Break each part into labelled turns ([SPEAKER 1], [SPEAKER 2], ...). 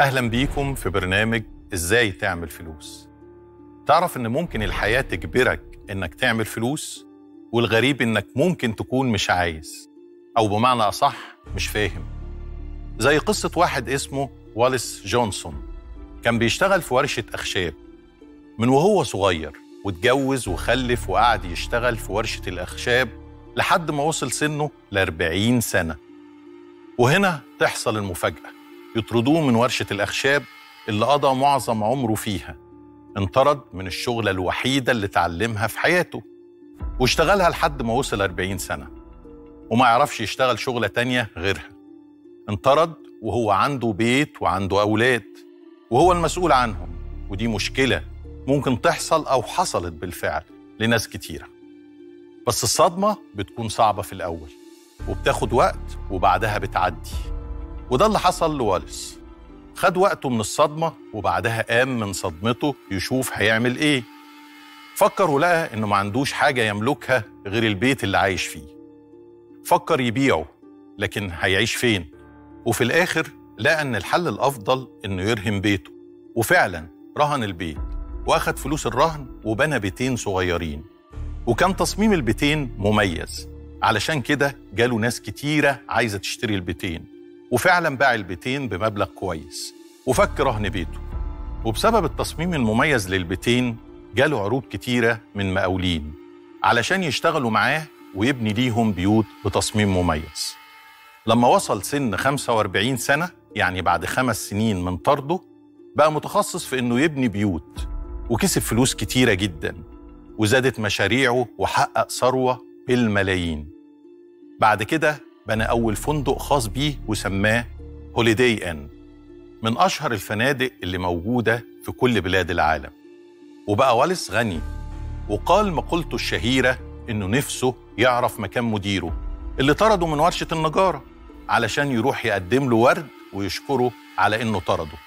[SPEAKER 1] أهلا بيكم في برنامج إزاي تعمل فلوس تعرف إن ممكن الحياة تجبرك إنك تعمل فلوس والغريب إنك ممكن تكون مش عايز أو بمعنى أصح مش فاهم زي قصة واحد اسمه واليس جونسون كان بيشتغل في ورشة أخشاب من وهو صغير واتجوز وخلف وقعد يشتغل في ورشة الأخشاب لحد ما وصل سنه ل 40 سنة وهنا تحصل المفاجأة يطردوه من ورشة الأخشاب اللي قضى معظم عمره فيها انطرد من الشغلة الوحيدة اللي اتعلمها في حياته واشتغلها لحد ما وصل 40 سنة وما يعرفش يشتغل شغلة تانية غيرها انطرد وهو عنده بيت وعنده أولاد وهو المسؤول عنهم ودي مشكلة ممكن تحصل أو حصلت بالفعل لناس كتيرة بس الصدمة بتكون صعبة في الأول وبتاخد وقت وبعدها بتعدي وده اللي حصل لواليس خد وقته من الصدمة وبعدها قام من صدمته يشوف هيعمل إيه فكر ولقى إنه ما عندوش حاجة يملكها غير البيت اللي عايش فيه فكر يبيعه لكن هيعيش فين وفي الآخر لقى إن الحل الأفضل إنه يرهن بيته وفعلا رهن البيت وأخد فلوس الرهن وبنى بيتين صغيرين وكان تصميم البيتين مميز علشان كده جاله ناس كتيرة عايزة تشتري البيتين وفعلا باع البيتين بمبلغ كويس وفك رهن بيته وبسبب التصميم المميز للبيتين جاله عروض كتيرة من مقاولين علشان يشتغلوا معاه ويبني ليهم بيوت بتصميم مميز لما وصل سن 45 سنة يعني بعد خمس سنين من طرده بقى متخصص في انه يبني بيوت وكسب فلوس كتيرة جدا وزادت مشاريعه وحقق ثروة بالملايين بعد كده بنى أول فندق خاص بيه وسماه هوليداي إن من أشهر الفنادق اللي موجودة في كل بلاد العالم وبقى واليس غني وقال مقولته الشهيرة إنه نفسه يعرف مكان مديره اللي طرده من ورشة النجارة علشان يروح يقدم له ورد ويشكره على إنه طرده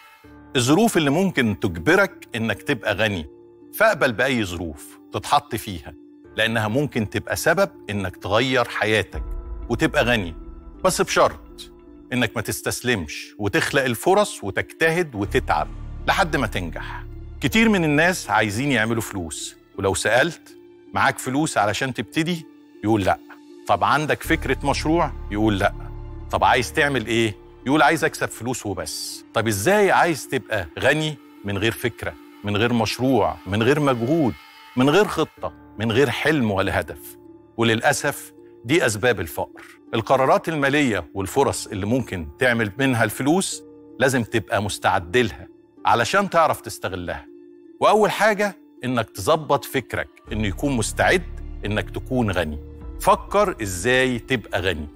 [SPEAKER 1] الظروف اللي ممكن تجبرك إنك تبقى غني فاقبل بأي ظروف تتحط فيها لأنها ممكن تبقى سبب إنك تغير حياتك وتبقى غني بس بشرط إنك ما تستسلمش وتخلق الفرص وتجتهد وتتعب لحد ما تنجح كتير من الناس عايزين يعملوا فلوس ولو سألت معاك فلوس علشان تبتدي يقول لأ طب عندك فكرة مشروع يقول لأ طب عايز تعمل إيه يقول عايز أكسب فلوس وبس طب إزاي عايز تبقى غني من غير فكرة من غير مشروع من غير مجهود من غير خطة من غير حلم ولا هدف وللأسف دي أسباب الفقر القرارات المالية والفرص اللي ممكن تعمل منها الفلوس لازم تبقى مستعد لها علشان تعرف تستغلها وأول حاجة إنك تظبط فكرك إنه يكون مستعد إنك تكون غني فكر إزاي تبقى غني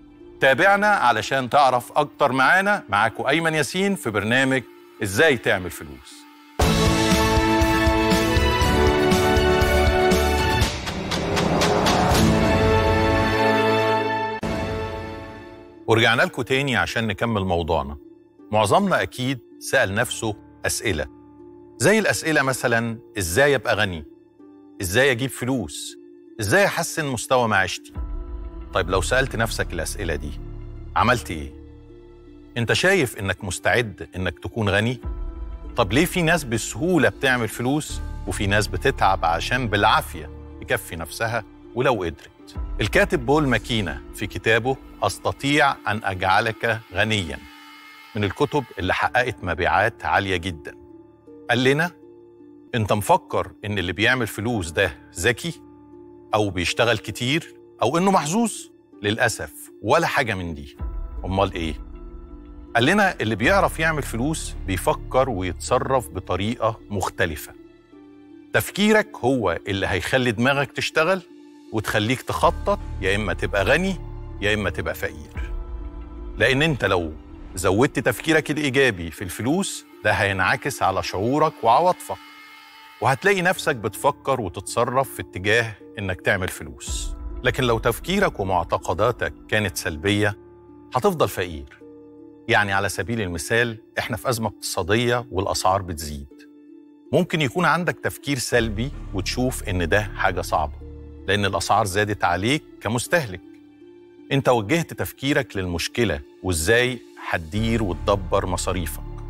[SPEAKER 1] تابعنا علشان تعرف أكتر معانا معاكم أيمن ياسين في برنامج إزاي تعمل فلوس ورجعنا لكم تاني عشان نكمل موضوعنا معظمنا أكيد سأل نفسه أسئلة زي الأسئلة مثلا إزاي أبقى غني إزاي أجيب فلوس إزاي أحسن مستوى معيشتي طيب لو سألت نفسك الأسئلة دي عملت إيه؟ أنت شايف إنك مستعد إنك تكون غني؟ طب ليه في ناس بسهولة بتعمل فلوس وفي ناس بتتعب عشان بالعافية تكفي نفسها ولو قدرت الكاتب بول ماكينة في كتابه أستطيع أن أجعلك غنيا من الكتب اللي حققت مبيعات عالية جدا قال لنا أنت مفكر إن اللي بيعمل فلوس ده ذكي أو بيشتغل كتير أو إنه محظوظ للأسف ولا حاجة من دي أمال إيه؟ قال لنا اللي بيعرف يعمل فلوس بيفكر ويتصرف بطريقة مختلفة تفكيرك هو اللي هيخلي دماغك تشتغل وتخليك تخطط يا إما تبقى غني يا إما تبقى فقير لأن أنت لو زودت تفكيرك الإيجابي في الفلوس ده هينعكس على شعورك وعواطفك وهتلاقي نفسك بتفكر وتتصرف في اتجاه إنك تعمل فلوس لكن لو تفكيرك ومعتقداتك كانت سلبية هتفضل فقير يعني على سبيل المثال احنا في أزمة اقتصادية والأسعار بتزيد ممكن يكون عندك تفكير سلبي وتشوف إن ده حاجة صعبة لأن الأسعار زادت عليك كمستهلك أنت وجهت تفكيرك للمشكلة وإزاي هتدير وتدبر مصاريفك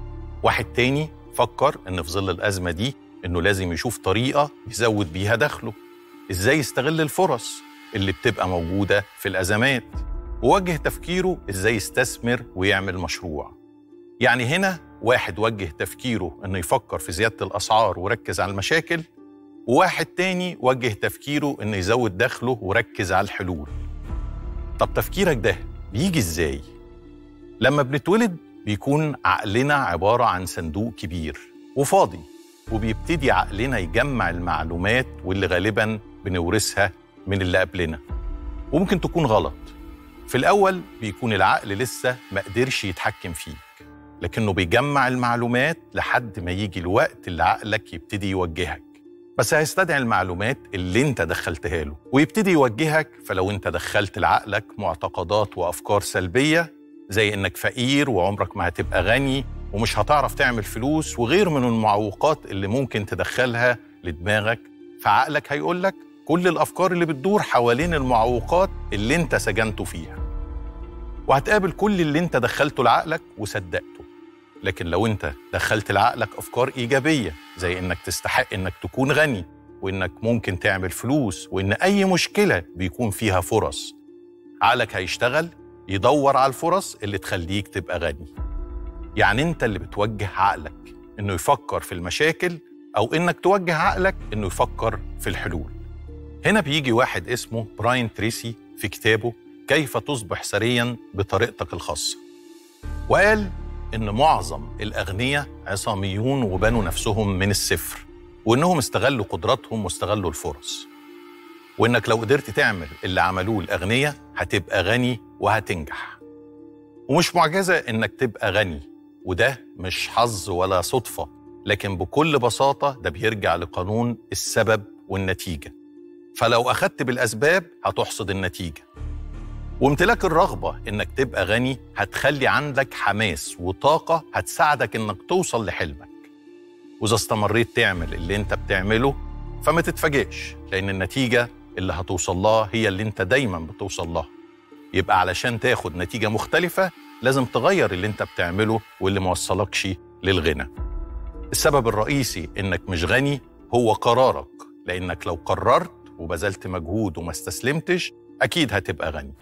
[SPEAKER 1] واحد تاني فكر ان في ظل الازمه دي انه لازم يشوف طريقه يزود بيها دخله ازاي يستغل الفرص اللي بتبقى موجوده في الازمات ووجه تفكيره ازاي يستثمر ويعمل مشروع يعني هنا واحد وجه تفكيره انه يفكر في زياده الاسعار وركز على المشاكل وواحد تاني وجه تفكيره انه يزود دخله وركز على الحلول طب تفكيرك ده بيجي ازاي لما بنتولد بيكون عقلنا عباره عن صندوق كبير وفاضي وبيبتدي عقلنا يجمع المعلومات واللي غالبا بنورثها من اللي قبلنا وممكن تكون غلط في الأول بيكون العقل لسه ما قدرش يتحكم فيك لكنه بيجمع المعلومات لحد ما يجي الوقت اللي عقلك يبتدي يوجهك بس هيستدعي المعلومات اللي انت دخلتها له ويبتدي يوجهك فلو انت دخلت لعقلك معتقدات وافكار سلبيه زي انك فقير وعمرك ما هتبقى غني ومش هتعرف تعمل فلوس وغير من المعوقات اللي ممكن تدخلها لدماغك فعقلك هيقول لك كل الافكار اللي بتدور حوالين المعوقات اللي انت سجنته فيها وهتقابل كل اللي انت دخلته لعقلك وصدقته لكن لو انت دخلت لعقلك افكار ايجابيه زي انك تستحق انك تكون غني وانك ممكن تعمل فلوس وان اي مشكله بيكون فيها فرص عقلك هيشتغل يدور على الفرص اللي تخليك تبقى غني يعني انت اللي بتوجه عقلك انه يفكر في المشاكل او انك توجه عقلك انه يفكر في الحلول هنا بيجي واحد اسمه براين تريسي في كتابه كيف تصبح ثريا بطريقتك الخاصه وقال ان معظم الاغنياء عصاميون وبنوا نفسهم من الصفر وانهم استغلوا قدراتهم واستغلوا الفرص وانك لو قدرت تعمل اللي عملوه الاغنياء هتبقى غني وهتنجح ومش معجزه انك تبقى غني وده مش حظ ولا صدفه لكن بكل بساطه ده بيرجع لقانون السبب والنتيجه فلو اخدت بالاسباب هتحصد النتيجه وامتلاك الرغبه انك تبقى غني هتخلي عندك حماس وطاقه هتساعدك انك توصل لحلمك واذا استمريت تعمل اللي انت بتعمله فما تتفاجئش لان النتيجه اللي هتوصل لها هي اللي انت دايما بتوصل لها يبقى علشان تاخد نتيجه مختلفه لازم تغير اللي انت بتعمله واللي ما وصلكش للغنى السبب الرئيسي انك مش غني هو قرارك لانك لو قررت وبذلت مجهود وما استسلمتش اكيد هتبقى غني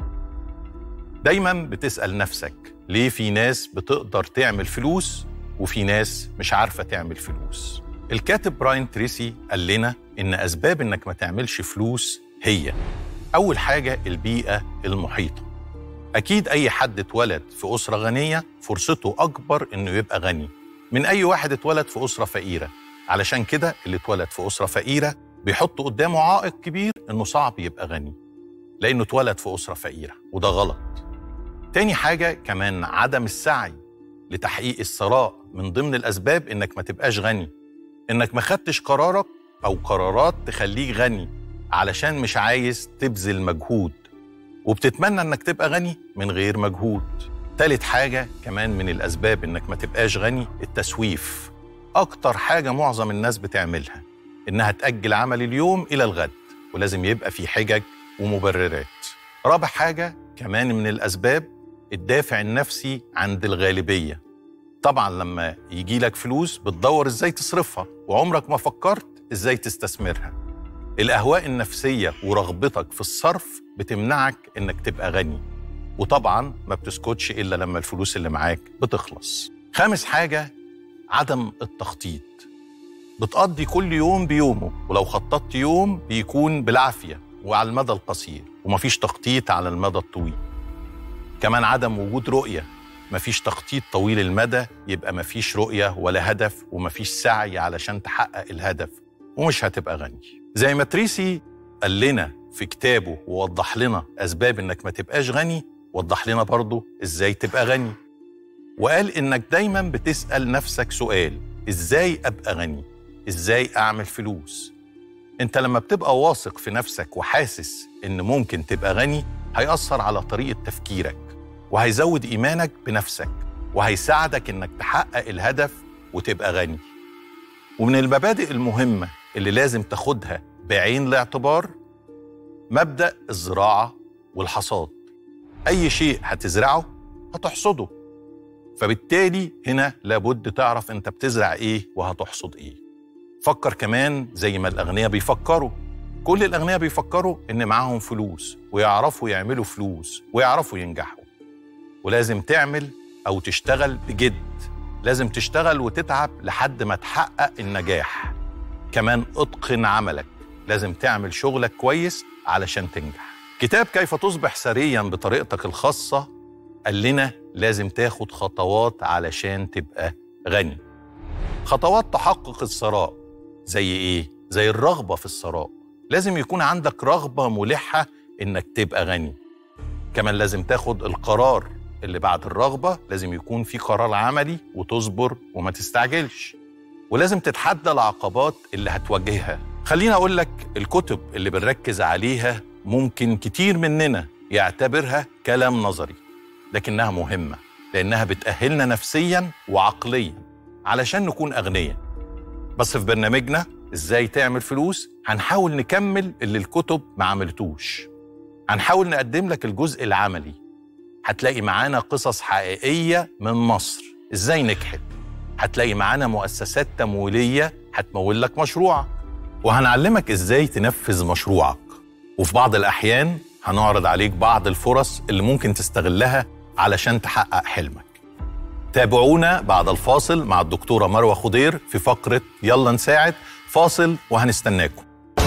[SPEAKER 1] دايما بتسال نفسك ليه في ناس بتقدر تعمل فلوس وفي ناس مش عارفه تعمل فلوس الكاتب براين تريسي قال لنا ان اسباب انك ما تعملش فلوس هي اول حاجه البيئه المحيطه اكيد اي حد اتولد في اسره غنيه فرصته اكبر انه يبقى غني من اي واحد اتولد في اسره فقيره علشان كده اللي اتولد في اسره فقيره بيحط قدامه عائق كبير انه صعب يبقى غني لانه اتولد في اسره فقيره وده غلط تاني حاجه كمان عدم السعي لتحقيق الثراء من ضمن الاسباب انك ما تبقاش غني انك ما خدتش قرارك او قرارات تخليك غني علشان مش عايز تبذل مجهود وبتتمنى انك تبقى غني من غير مجهود تالت حاجة كمان من الأسباب إنك ما تبقاش غني التسويف أكتر حاجة معظم الناس بتعملها إنها تأجل عمل اليوم إلى الغد ولازم يبقى في حجج ومبررات رابع حاجة كمان من الأسباب الدافع النفسي عند الغالبية طبعا لما يجي لك فلوس بتدور ازاي تصرفها وعمرك ما فكرت ازاي تستثمرها الأهواء النفسية ورغبتك في الصرف بتمنعك إنك تبقى غني وطبعا ما بتسكتش إلا لما الفلوس اللي معاك بتخلص خامس حاجة عدم التخطيط بتقضي كل يوم بيومه ولو خططت يوم بيكون بالعافية وعلى المدى القصير ومفيش تخطيط على المدى الطويل كمان عدم وجود رؤية مفيش تخطيط طويل المدى يبقى مفيش رؤية ولا هدف ومفيش سعي علشان تحقق الهدف ومش هتبقى غني زي ما تريسي قال لنا في كتابه ووضح لنا أسباب إنك ما تبقاش غني وضح لنا برضه إزاي تبقى غني وقال إنك دايما بتسأل نفسك سؤال إزاي أبقى غني إزاي أعمل فلوس انت لما بتبقى واثق في نفسك وحاسس ان ممكن تبقى غني هيأثر على طريقة تفكيرك وهيزود إيمانك بنفسك وهيساعدك إنك تحقق الهدف وتبقى غني ومن المبادئ المهمة اللي لازم تاخدها بعين الاعتبار مبدأ الزراعة والحصاد أي شيء هتزرعه هتحصده فبالتالي هنا لابد تعرف انت بتزرع ايه وهتحصد ايه فكر كمان زي ما الاغنياء بيفكروا كل الاغنياء بيفكروا ان معاهم فلوس ويعرفوا يعملوا فلوس ويعرفوا ينجحوا ولازم تعمل او تشتغل بجد لازم تشتغل وتتعب لحد ما تحقق النجاح كمان اتقن عملك لازم تعمل شغلك كويس علشان تنجح كتاب كيف تصبح ثريا بطريقتك الخاصة قال لنا لازم تاخد خطوات علشان تبقى غني خطوات تحقق الثراء زي ايه؟ زي الرغبة في الثراء لازم يكون عندك رغبة ملحة انك تبقى غني كمان لازم تاخد القرار اللي بعد الرغبة لازم يكون في قرار عملي وتصبر وما تستعجلش ولازم تتحدى العقبات اللي هتواجهها خليني أقول لك الكتب اللي بنركز عليها ممكن كتير مننا يعتبرها كلام نظري لكنها مهمة لأنها بتأهلنا نفسيا وعقليا علشان نكون أغنياء بس في برنامجنا إزاي تعمل فلوس هنحاول نكمل اللي الكتب ما عملتوش هنحاول نقدم لك الجزء العملي هتلاقي معانا قصص حقيقية من مصر إزاي نجحت هتلاقي معانا مؤسسات تمويلية هتمول لك مشروعك وهنعلمك إزاي تنفذ مشروعك وفي بعض الأحيان هنعرض عليك بعض الفرص اللي ممكن تستغلها علشان تحقق حلمك تابعونا بعد الفاصل مع الدكتورة مروة خضير في فقرة يلا نساعد فاصل وهنستناكم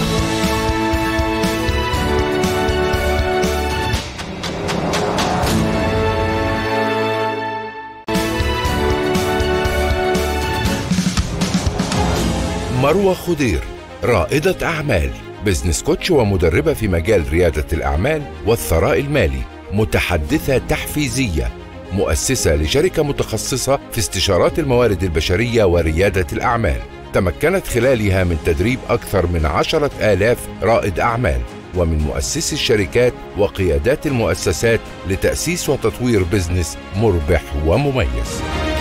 [SPEAKER 2] مروة خضير رائدة أعمال بزنس كوتش ومدربة في مجال ريادة الأعمال والثراء المالي متحدثة تحفيزية مؤسسة لشركة متخصصة في استشارات الموارد البشرية وريادة الأعمال تمكنت خلالها من تدريب أكثر من عشرة آلاف رائد أعمال ومن مؤسسي الشركات وقيادات المؤسسات لتأسيس وتطوير بزنس مربح ومميز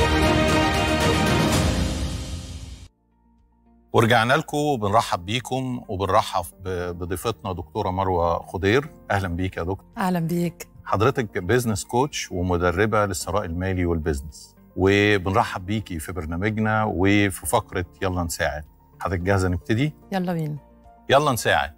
[SPEAKER 1] ورجعنا لكم بنرحب بيكم وبنرحب ب- بضيفتنا دكتورة مروة خضير أهلا بيك يا دكتور
[SPEAKER 3] اهلا بيك
[SPEAKER 1] حضرتك بيزنس كوتش ومدربة للثراء المالي والبيزنس وبنرحب بيكي في برنامجنا وفي فقرة يلا نساعد حضرتك جاهزة نبتدي؟
[SPEAKER 3] يلا بينا
[SPEAKER 1] يلا نساعد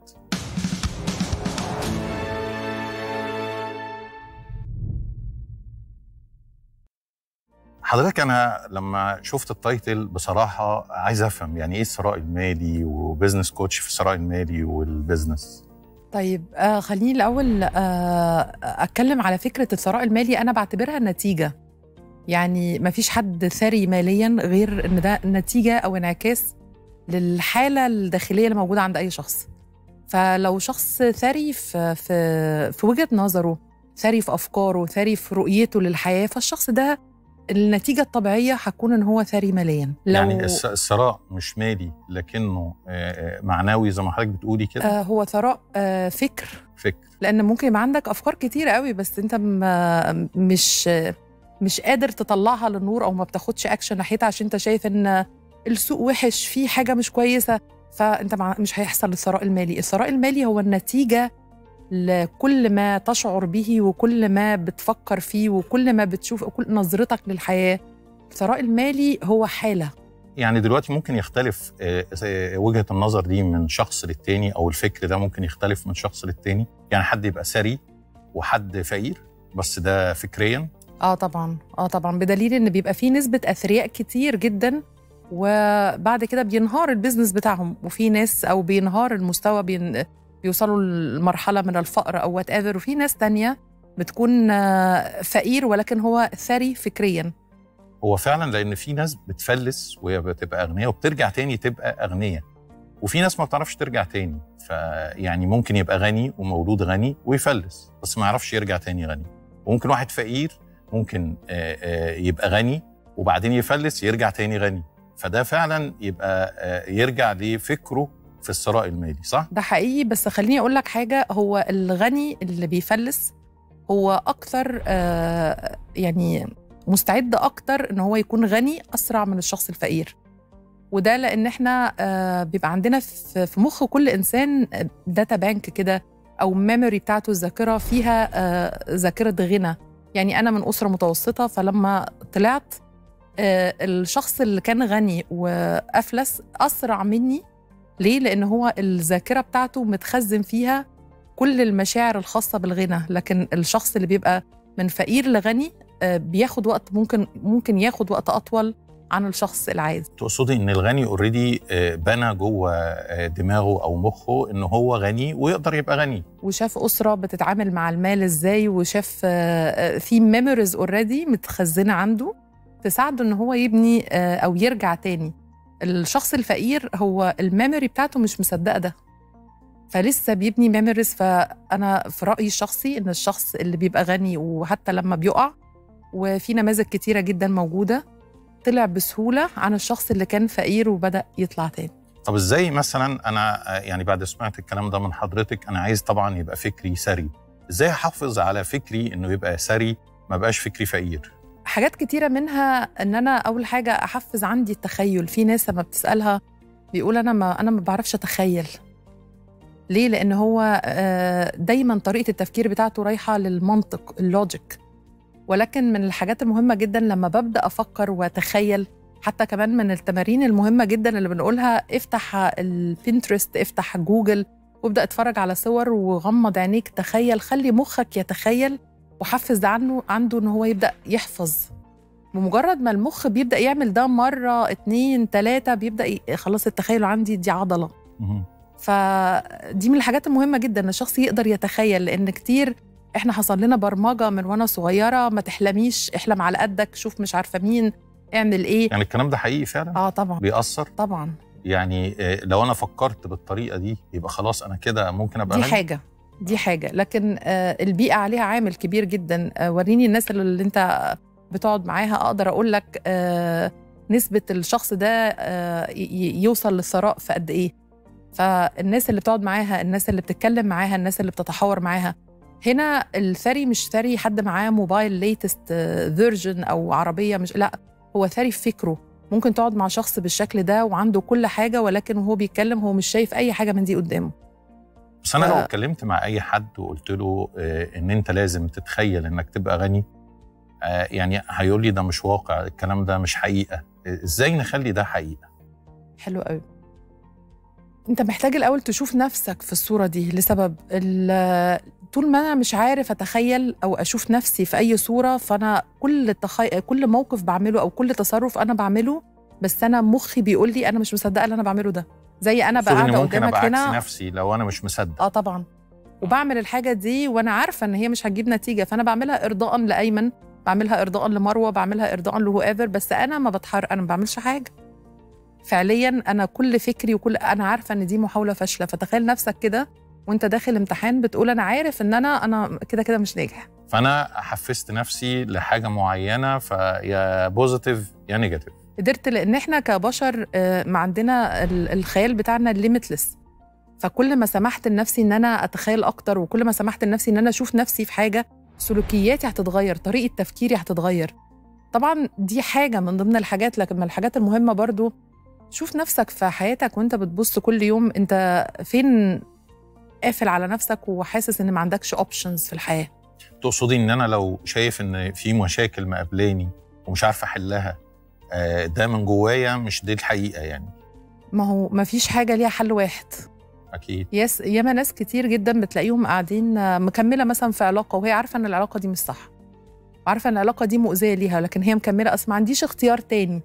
[SPEAKER 1] حضرتك انا لما شفت التايتل بصراحه عايز افهم يعني ايه الثراء المالي وبزنس كوتش في الثراء المالي والبزنس
[SPEAKER 3] طيب آه خليني الاول آه اتكلم على فكره الثراء المالي انا بعتبرها نتيجه يعني ما فيش حد ثري ماليا غير ان ده نتيجه او انعكاس للحاله الداخليه اللي موجوده عند اي شخص فلو شخص ثري في في في وجهه نظره ثري في افكاره ثري في رؤيته للحياه فالشخص ده النتيجه الطبيعيه هتكون ان هو ثري ماليا لو
[SPEAKER 1] يعني الس- الثراء مش مالي لكنه آه، آه، معنوي زي ما حضرتك بتقولي كده
[SPEAKER 3] آه هو ثراء آه فكر
[SPEAKER 1] فكر
[SPEAKER 3] لان ممكن يبقى عندك افكار كتيره قوي بس انت ما مش مش قادر تطلعها للنور او ما بتاخدش اكشن ناحيتها عشان انت شايف ان السوق وحش فيه حاجه مش كويسه فانت مع- مش هيحصل الثراء المالي الثراء المالي هو النتيجه لكل ما تشعر به وكل ما بتفكر فيه وكل ما بتشوف وكل نظرتك للحياه الثراء المالي هو حاله
[SPEAKER 1] يعني دلوقتي ممكن يختلف آه، آه، وجهة النظر دي من شخص للتاني أو الفكر ده ممكن يختلف من شخص للتاني يعني حد يبقى ثري وحد فقير بس ده فكريا
[SPEAKER 3] اه طبعا اه طبعا بدليل ان بيبقى فيه نسبه اثرياء كتير جدا وبعد كده بينهار البيزنس بتاعهم وفي ناس او بينهار المستوى بين بيوصلوا لمرحله من الفقر او وات ايفر وفي ناس تانية بتكون آه، فقير ولكن هو ثري فكريا
[SPEAKER 1] هو فعلا لأن في ناس بتفلس وهي بتبقى أغنياء وبترجع تاني تبقى أغنياء وفي ناس ما بتعرفش ترجع تاني فيعني ممكن يبقى غني ومولود غني ويفلس بس ما يعرفش يرجع تاني غني وممكن واحد فقير ممكن آه، آه، يبقى غني وبعدين يفلس يرجع تاني غني فده فعلا يبقى آه، يرجع لفكره في الثراء المالي صح؟
[SPEAKER 3] ده حقيقي بس خليني اقول لك حاجه هو الغني اللي بيفلس هو اكتر آه، يعني مستعد اكتر ان هو يكون غني اسرع من الشخص الفقير وده لان احنا آه، بيبقى عندنا في في مخ كل انسان داتا بانك كده او ميموري بتاعته الذاكره فيها آه، ذاكره غنى يعني انا من اسره متوسطه فلما طلعت آه، الشخص اللي كان غني وافلس اسرع مني ليه لان هو الذاكره بتاعته متخزن فيها كل المشاعر الخاصه بالغنى لكن الشخص اللي بيبقى من فقير لغني آه، بياخد وقت ممكن ممكن ياخد وقت اطول عن الشخص العادي
[SPEAKER 1] تقصدي ان الغني اوريدي بنى جوه آه، دماغه او مخه ان هو غني ويقدر يبقى غني
[SPEAKER 3] وشاف اسره بتتعامل مع المال ازاي وشاف آه، آه، في ميموريز اوريدي متخزنه عنده تساعده ان هو يبني آه، او يرجع تاني الشخص الفقير هو الميموري بتاعته مش مصدقه ده فلسه بيبني ميموريز فانا في رايي الشخصي ان الشخص اللي بيبقى غني وحتى لما بيقع وفي نماذج كتيره جدا موجوده طلع بسهوله عن الشخص اللي كان فقير وبدا يطلع تاني
[SPEAKER 1] طب ازاي مثلا انا آه، يعني بعد سمعت الكلام ده من حضرتك انا عايز طبعا يبقى فكري ثري ازاي احافظ على فكري انه يبقى ثري ما بقاش فكري فقير
[SPEAKER 3] حاجات كتيرة منها ان انا اول حاجة احفز عندي التخيل في ناس لما بتسألها بيقول انا ما انا ما بعرفش اتخيل ليه لان هو آه، دايما طريقة التفكير بتاعته رايحة للمنطق اللوجيك ولكن من الحاجات المهمة جدا لما ببدأ افكر واتخيل حتى كمان من التمارين المهمة جدا اللي بنقولها افتح البنترست افتح جوجل وابدأ اتفرج على صور وغمض عينيك تخيل خلي مخك يتخيل وحفز عنه عنده ان هو يبدا يحفظ بمجرد ما المخ بيبدا يعمل ده مره اتنين تلاته بيبدا ي... خلاص التخيل عندي دي عضله
[SPEAKER 1] مهم.
[SPEAKER 3] فدي من الحاجات المهمه جدا ان الشخص يقدر يتخيل لان كتير احنا حصل لنا برمجه من وانا صغيره ما تحلميش احلم على قدك شوف مش عارفه مين اعمل ايه
[SPEAKER 1] يعني الكلام ده حقيقي فعلا
[SPEAKER 3] اه طبعا
[SPEAKER 1] بيأثر
[SPEAKER 3] طبعا
[SPEAKER 1] يعني آه، لو انا فكرت بالطريقه دي يبقى خلاص انا كده ممكن ابقى
[SPEAKER 3] دي
[SPEAKER 1] غني
[SPEAKER 3] حاجة دي حاجة لكن آه، البيئة عليها عامل كبير جدا آه، وريني الناس اللي انت بتقعد معاها اقدر اقول لك آه، نسبة الشخص ده آه، ي- ي- يوصل للثراء في قد ايه فالناس اللي بتقعد معاها الناس اللي بتتكلم معاها الناس اللي بتتحاور معاها هنا الثري مش ثري حد معاه موبايل ليتست فيرجن او عربية مش لا هو ثري في فكره ممكن تقعد مع شخص بالشكل ده وعنده كل حاجة ولكن وهو بيتكلم هو مش شايف أي حاجة من دي قدامه
[SPEAKER 1] بس انا لو
[SPEAKER 3] ف-
[SPEAKER 1] اتكلمت مع اي حد وقلت له آه، ان انت لازم تتخيل انك تبقى غني آه، يعني هيقول لي ده مش واقع الكلام ده مش حقيقه آه، ازاي نخلي ده حقيقه
[SPEAKER 3] حلو قوي انت محتاج الاول تشوف نفسك في الصوره دي لسبب ال- طول ما انا مش عارف اتخيل او اشوف نفسي في اي صوره فانا كل تخي... كل موقف بعمله او كل تصرف انا بعمله بس انا مخي بيقول لي انا مش مصدقه اللي انا بعمله ده زي انا
[SPEAKER 1] تقصدي
[SPEAKER 3] بقى
[SPEAKER 1] إن
[SPEAKER 3] قاعده
[SPEAKER 1] ممكن
[SPEAKER 3] قدامك
[SPEAKER 1] ابقى عكس
[SPEAKER 3] هنا
[SPEAKER 1] نفسي لو انا مش مصدق
[SPEAKER 3] اه طبعا وبعمل الحاجه دي وانا عارفه ان هي مش هتجيب نتيجه فانا بعملها ارضاء لايمن بعملها ارضاء لمروه بعملها ارضاء لهو ايفر بس انا ما بتحرك انا ما بعملش حاجه فعليا انا كل فكري وكل انا عارفه ان دي محاوله فاشله فتخيل نفسك كده وانت داخل امتحان بتقول انا عارف ان انا انا كده كده مش ناجح
[SPEAKER 1] فانا حفزت نفسي لحاجه معينه فيا بوزيتيف يا نيجاتيف
[SPEAKER 3] قدرت لان احنا كبشر آه، ما عندنا ال- الخيال بتاعنا ليميتلس فكل ما سمحت لنفسي ان انا اتخيل اكتر وكل ما سمحت لنفسي ان انا اشوف نفسي في حاجه سلوكياتي هتتغير طريقه تفكيري هتتغير طبعا دي حاجه من ضمن الحاجات لكن من الحاجات المهمه برضو شوف نفسك في حياتك وانت بتبص كل يوم انت فين قافل على نفسك وحاسس ان ما عندكش اوبشنز في الحياه
[SPEAKER 1] تقصدي ان انا لو شايف ان في مشاكل مقابلاني ومش عارف احلها آه، ده من جوايا مش دي الحقيقه يعني
[SPEAKER 3] ما هو ما فيش حاجه ليها حل واحد
[SPEAKER 1] اكيد
[SPEAKER 3] يس ياما ناس كتير جدا بتلاقيهم قاعدين آه، مكمله مثلا في علاقه وهي عارفه ان العلاقه دي مش صح عارفه ان العلاقه دي مؤذيه ليها لكن هي مكمله اصلا ما عنديش اختيار تاني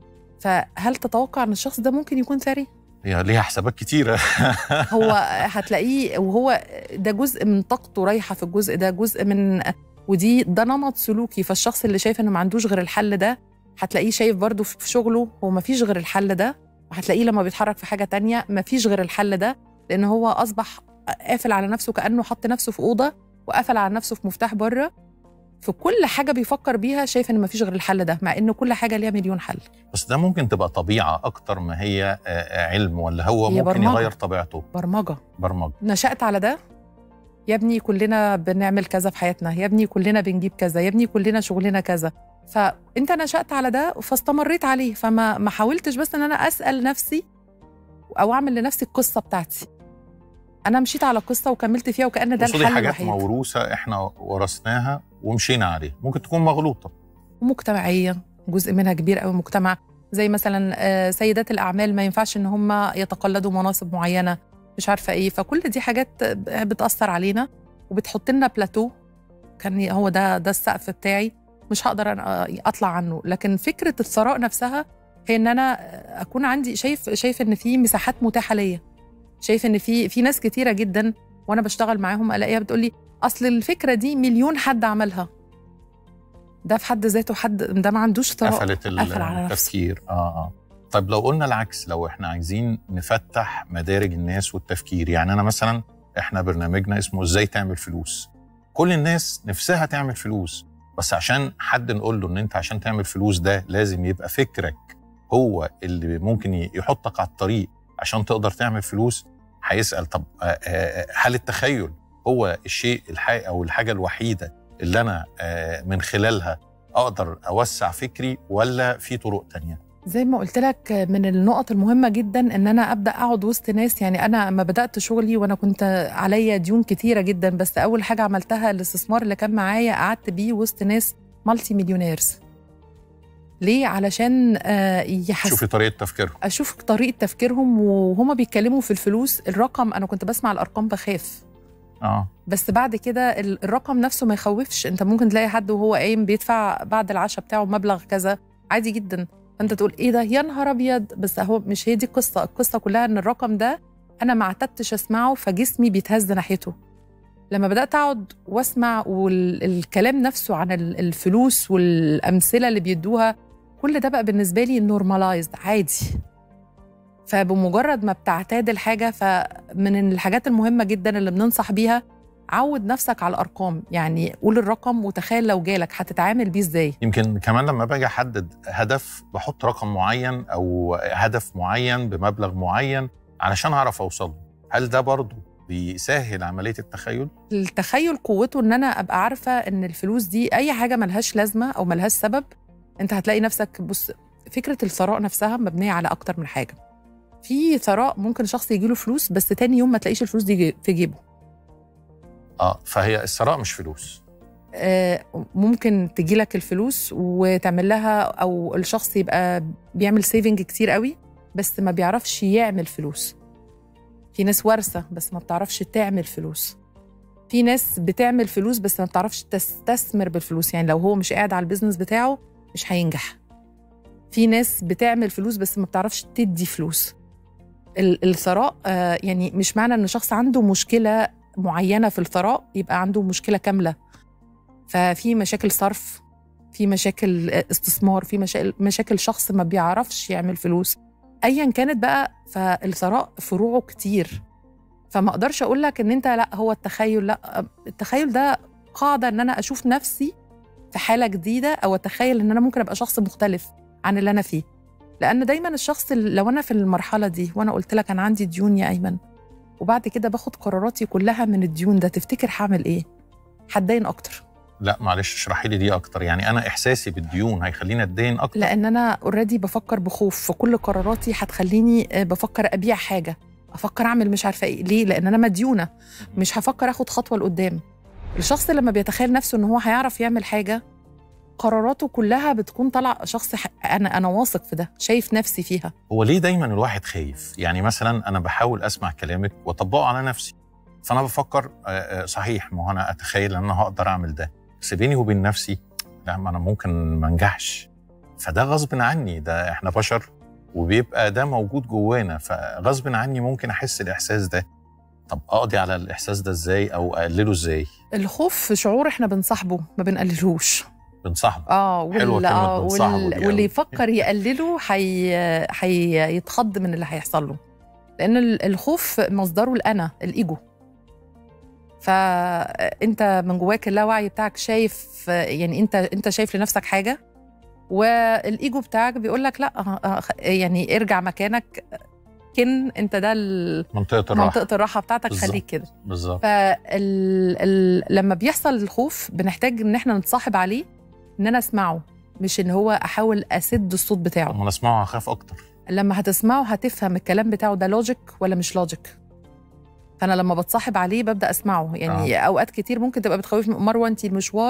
[SPEAKER 3] فهل تتوقع ان الشخص ده ممكن يكون ثري
[SPEAKER 1] هي ليها حسابات كتيره
[SPEAKER 3] هو هتلاقيه وهو ده جزء من طاقته رايحه في الجزء ده جزء من ودي ده نمط سلوكي فالشخص اللي شايف انه ما عندوش غير الحل ده هتلاقيه شايف برضه في شغله هو ما فيش غير الحل ده وهتلاقيه لما بيتحرك في حاجه تانية ما فيش غير الحل ده لان هو اصبح قافل على نفسه كانه حط نفسه في اوضه وقفل على نفسه في مفتاح بره في كل حاجه بيفكر بيها شايف ان ما فيش غير الحل ده مع ان كل حاجه ليها مليون حل
[SPEAKER 1] بس ده ممكن تبقى طبيعه اكتر ما هي آه، آه، علم ولا هو
[SPEAKER 3] هي
[SPEAKER 1] ممكن
[SPEAKER 3] برمجة.
[SPEAKER 1] يغير طبيعته
[SPEAKER 3] برمجه
[SPEAKER 1] برمجه
[SPEAKER 3] نشأت على ده يا ابني كلنا بنعمل كذا في حياتنا يا ابني كلنا بنجيب كذا يا ابني كلنا شغلنا كذا فانت نشأت على ده فاستمريت عليه فما ما حاولتش بس ان انا اسال نفسي او اعمل لنفسي القصه بتاعتي انا مشيت على قصه وكملت فيها وكان ده
[SPEAKER 1] تقصدي
[SPEAKER 3] الحل
[SPEAKER 1] حاجات
[SPEAKER 3] الوحيد
[SPEAKER 1] موروثه احنا ورثناها ومشينا عليه ممكن تكون مغلوطه
[SPEAKER 3] ومجتمعيه جزء منها كبير قوي مجتمع زي مثلا آه، سيدات الاعمال ما ينفعش ان هم يتقلدوا مناصب معينه مش عارفه ايه فكل دي حاجات بتاثر علينا وبتحط لنا بلاتو كان هو ده ده السقف بتاعي مش هقدر أنا اطلع عنه لكن فكره الثراء نفسها هي ان انا اكون عندي شايف شايف ان في مساحات متاحه ليا شايف ان في في ناس كتيره جدا وانا بشتغل معاهم الاقيها بتقول لي اصل الفكره دي مليون حد عملها ده في حد ذاته حد ده ما عندوش ثراء
[SPEAKER 1] قفلت
[SPEAKER 3] قفل على نفسه.
[SPEAKER 1] التفكير اه اه طيب لو قلنا العكس لو احنا عايزين نفتح مدارج الناس والتفكير يعني انا مثلا احنا برنامجنا اسمه ازاي تعمل فلوس كل الناس نفسها تعمل فلوس بس عشان حد نقول له ان انت عشان تعمل فلوس ده لازم يبقى فكرك هو اللي ممكن يحطك على الطريق عشان تقدر تعمل فلوس هيسأل طب آه، آه، هل التخيل هو الشيء الحقيقي او الحاجه الوحيده اللي انا آه، من خلالها اقدر اوسع فكري ولا في طرق تانية
[SPEAKER 3] زي ما قلت لك من النقط المهمة جدا ان انا ابدا اقعد وسط ناس يعني انا لما بدات شغلي وانا كنت عليا ديون كتيرة جدا بس اول حاجة عملتها الاستثمار اللي كان معايا قعدت بيه وسط ناس مالتي مليونيرز ليه علشان آه، يحس
[SPEAKER 1] شوفي طريقه تفكيرهم
[SPEAKER 3] اشوف طريقة تفكيرهم وهما بيتكلموا في الفلوس الرقم انا كنت بسمع الارقام بخاف
[SPEAKER 1] اه
[SPEAKER 3] بس بعد كده ال- الرقم نفسه ما يخوفش انت ممكن تلاقي حد وهو قايم بيدفع بعد العشاء بتاعه مبلغ كذا عادي جدا فانت تقول ايه ده يا نهار ابيض بس هو مش هي دي القصه القصه كلها ان الرقم ده انا ما اعتدتش اسمعه فجسمي بيتهز ناحيته لما بدات اقعد واسمع والكلام نفسه عن ال- الفلوس والامثله اللي بيدوها كل ده بقى بالنسبه لي نورماليزد عادي فبمجرد ما بتعتاد الحاجه فمن الحاجات المهمه جدا اللي بننصح بيها عود نفسك على الارقام يعني قول الرقم وتخيل لو جالك هتتعامل بيه ازاي
[SPEAKER 1] يمكن كمان لما باجي احدد هدف بحط رقم معين او هدف معين بمبلغ معين علشان اعرف اوصله هل ده برضه بيسهل عمليه التخيل
[SPEAKER 3] التخيل قوته ان انا ابقى عارفه ان الفلوس دي اي حاجه ملهاش لازمه او ملهاش سبب انت هتلاقي نفسك بص فكره الثراء نفسها مبنيه على اكتر من حاجه في ثراء ممكن شخص يجيله فلوس بس تاني يوم ما تلاقيش الفلوس دي جي- في جيبه
[SPEAKER 1] اه فهي الثراء مش فلوس
[SPEAKER 3] آه، ممكن تجيلك الفلوس وتعمل لها او الشخص يبقى بيعمل سيفنج كتير قوي بس ما بيعرفش يعمل فلوس في ناس وارثه بس ما بتعرفش تعمل فلوس في ناس بتعمل فلوس بس ما بتعرفش تستثمر بالفلوس يعني لو هو مش قاعد على البيزنس بتاعه مش هينجح في ناس بتعمل فلوس بس ما بتعرفش تدي فلوس ال- الثراء آه، يعني مش معنى ان شخص عنده مشكله معينه في الثراء يبقى عنده مشكله كامله ففي مشاكل صرف في مشاكل استثمار في مشاكل مشاكل شخص ما بيعرفش يعمل فلوس ايا كانت بقى فالثراء فروعه كتير فما اقدرش اقول لك ان انت لا هو التخيل لا التخيل ده قاعده ان انا اشوف نفسي في حاله جديده او اتخيل ان انا ممكن ابقى شخص مختلف عن اللي انا فيه لان دايما الشخص اللي- لو انا في المرحله دي وانا قلت لك انا عندي ديون يا ايمن وبعد كده باخد قراراتي كلها من الديون ده تفتكر هعمل ايه هتدين اكتر
[SPEAKER 1] لا معلش اشرحي لي دي اكتر يعني انا احساسي بالديون هيخليني اتدين اكتر
[SPEAKER 3] لان انا اوريدي بفكر بخوف فكل قراراتي هتخليني آه، بفكر ابيع حاجه افكر اعمل مش عارفه ايه ليه لان انا مديونه مش هفكر اخد خطوه لقدام الشخص لما بيتخيل نفسه ان هو هيعرف يعمل حاجه قراراته كلها بتكون طالعه شخص ح... انا انا واثق في ده شايف نفسي فيها
[SPEAKER 1] هو ليه دايما الواحد خايف يعني مثلا انا بحاول اسمع كلامك واطبقه على نفسي فانا بفكر آه، آه، صحيح ما هو انا اتخيل ان انا هقدر اعمل ده بس بيني وبين نفسي لا ما انا ممكن ما انجحش فده غصب عني ده احنا بشر وبيبقى ده موجود جوانا فغصب عني ممكن احس الاحساس ده طب اقضي على الاحساس ده ازاي او اقلله ازاي
[SPEAKER 3] الخوف شعور احنا بنصاحبه ما بنقللهوش
[SPEAKER 1] بنصاحبه
[SPEAKER 3] اه
[SPEAKER 1] حلوة
[SPEAKER 3] وال...
[SPEAKER 1] كلمة
[SPEAKER 3] آه
[SPEAKER 1] بنصاحبه
[SPEAKER 3] وال...
[SPEAKER 1] دي أوي.
[SPEAKER 3] واللي يفكر يقلله حي... هيتخض من اللي هيحصل له لان ال- الخوف مصدره الانا الايجو فانت من جواك اللاوعي بتاعك شايف يعني انت انت شايف لنفسك حاجه والايجو بتاعك بيقول لك لا آه، آه، يعني ارجع مكانك كن انت ده ال-
[SPEAKER 1] منطقه الراحه
[SPEAKER 3] منطقه الراحه بتاعتك
[SPEAKER 1] بالظبط.
[SPEAKER 3] خليك كده
[SPEAKER 1] بالظبط
[SPEAKER 3] فال... ال... لما بيحصل الخوف بنحتاج ان احنا نتصاحب عليه ان انا اسمعه مش ان هو احاول اسد الصوت بتاعه
[SPEAKER 1] لما اسمعه هخاف اكتر
[SPEAKER 3] لما هتسمعه هتفهم الكلام بتاعه ده لوجيك ولا مش لوجيك فانا لما بتصاحب عليه ببدا اسمعه يعني آه. اوقات كتير ممكن تبقى بتخوفني مروه انت المشوار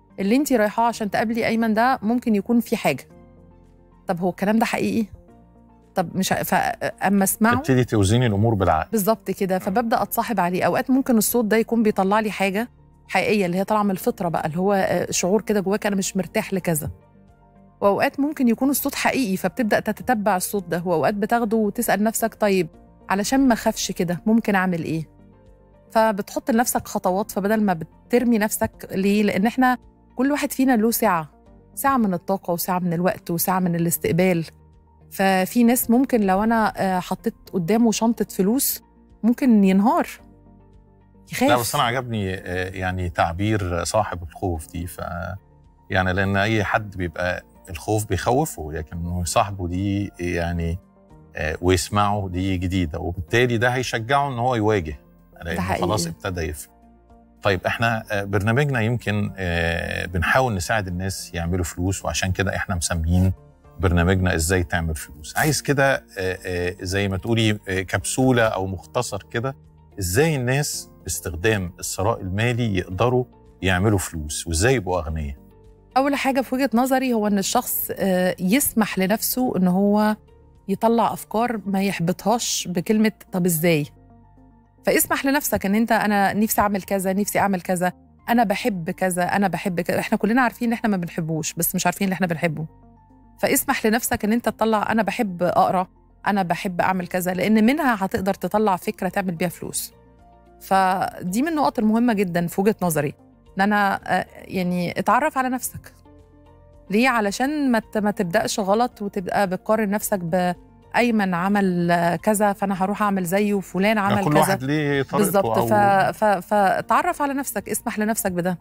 [SPEAKER 3] اللي انت رايحاه عشان تقابلي ايمن ده ممكن يكون في حاجه طب هو الكلام ده حقيقي طب مش ع- فاما اسمعه
[SPEAKER 1] تبتدي توزيني الامور بالعقل
[SPEAKER 3] بالظبط كده فببدا اتصاحب عليه اوقات ممكن الصوت ده يكون بيطلع لي حاجه حقيقيه اللي هي طالعه من الفطره بقى اللي هو آه، شعور كده جواك انا مش مرتاح لكذا واوقات ممكن يكون الصوت حقيقي فبتبدا تتتبع الصوت ده واوقات بتاخده وتسال نفسك طيب علشان ما اخافش كده ممكن اعمل ايه فبتحط لنفسك خطوات فبدل ما بترمي نفسك ليه لان احنا كل واحد فينا له ساعه ساعه من الطاقه وساعه من الوقت وساعه من الاستقبال ففي ناس ممكن لو انا آه، حطيت قدامه شنطه فلوس ممكن ينهار يخاف
[SPEAKER 1] لا بس انا عجبني آه، يعني تعبير صاحب الخوف دي ف يعني لان اي حد بيبقى الخوف بيخوفه لكن انه يصاحبه دي يعني آه، ويسمعه دي جديده وبالتالي ده هيشجعه ان هو يواجه لانه
[SPEAKER 3] حقيقي.
[SPEAKER 1] خلاص ابتدى يفهم طيب احنا آه، برنامجنا يمكن آه، بنحاول نساعد الناس يعملوا فلوس وعشان كده احنا مسميين برنامجنا ازاي تعمل فلوس عايز كده آه، آه، زي ما تقولي آه، كبسوله او مختصر كده ازاي الناس باستخدام الثراء المالي يقدروا يعملوا فلوس وازاي يبقوا اغنياء
[SPEAKER 3] اول حاجه في وجهه نظري هو ان الشخص آه، يسمح لنفسه ان هو يطلع افكار ما يحبطهاش بكلمه طب ازاي فاسمح لنفسك ان انت انا نفسي اعمل كذا نفسي اعمل كذا انا بحب كذا انا بحب كذا احنا كلنا عارفين ان احنا ما بنحبوش بس مش عارفين ان احنا بنحبه فاسمح لنفسك ان انت تطلع انا بحب اقرا انا بحب اعمل كذا لان منها هتقدر تطلع فكره تعمل بيها فلوس فدي من النقط المهمه جدا في وجهه نظري ان انا آه، يعني اتعرف على نفسك ليه علشان ما ت- ما تبداش غلط وتبقى بتقارن نفسك بايمن عمل آه، كذا فانا هروح اعمل زيه وفلان عمل
[SPEAKER 1] يعني كل
[SPEAKER 3] كذا
[SPEAKER 1] واحد ليه طريقته
[SPEAKER 3] بالظبط
[SPEAKER 1] أو
[SPEAKER 3] ف... ف... فتعرف على نفسك اسمح لنفسك بده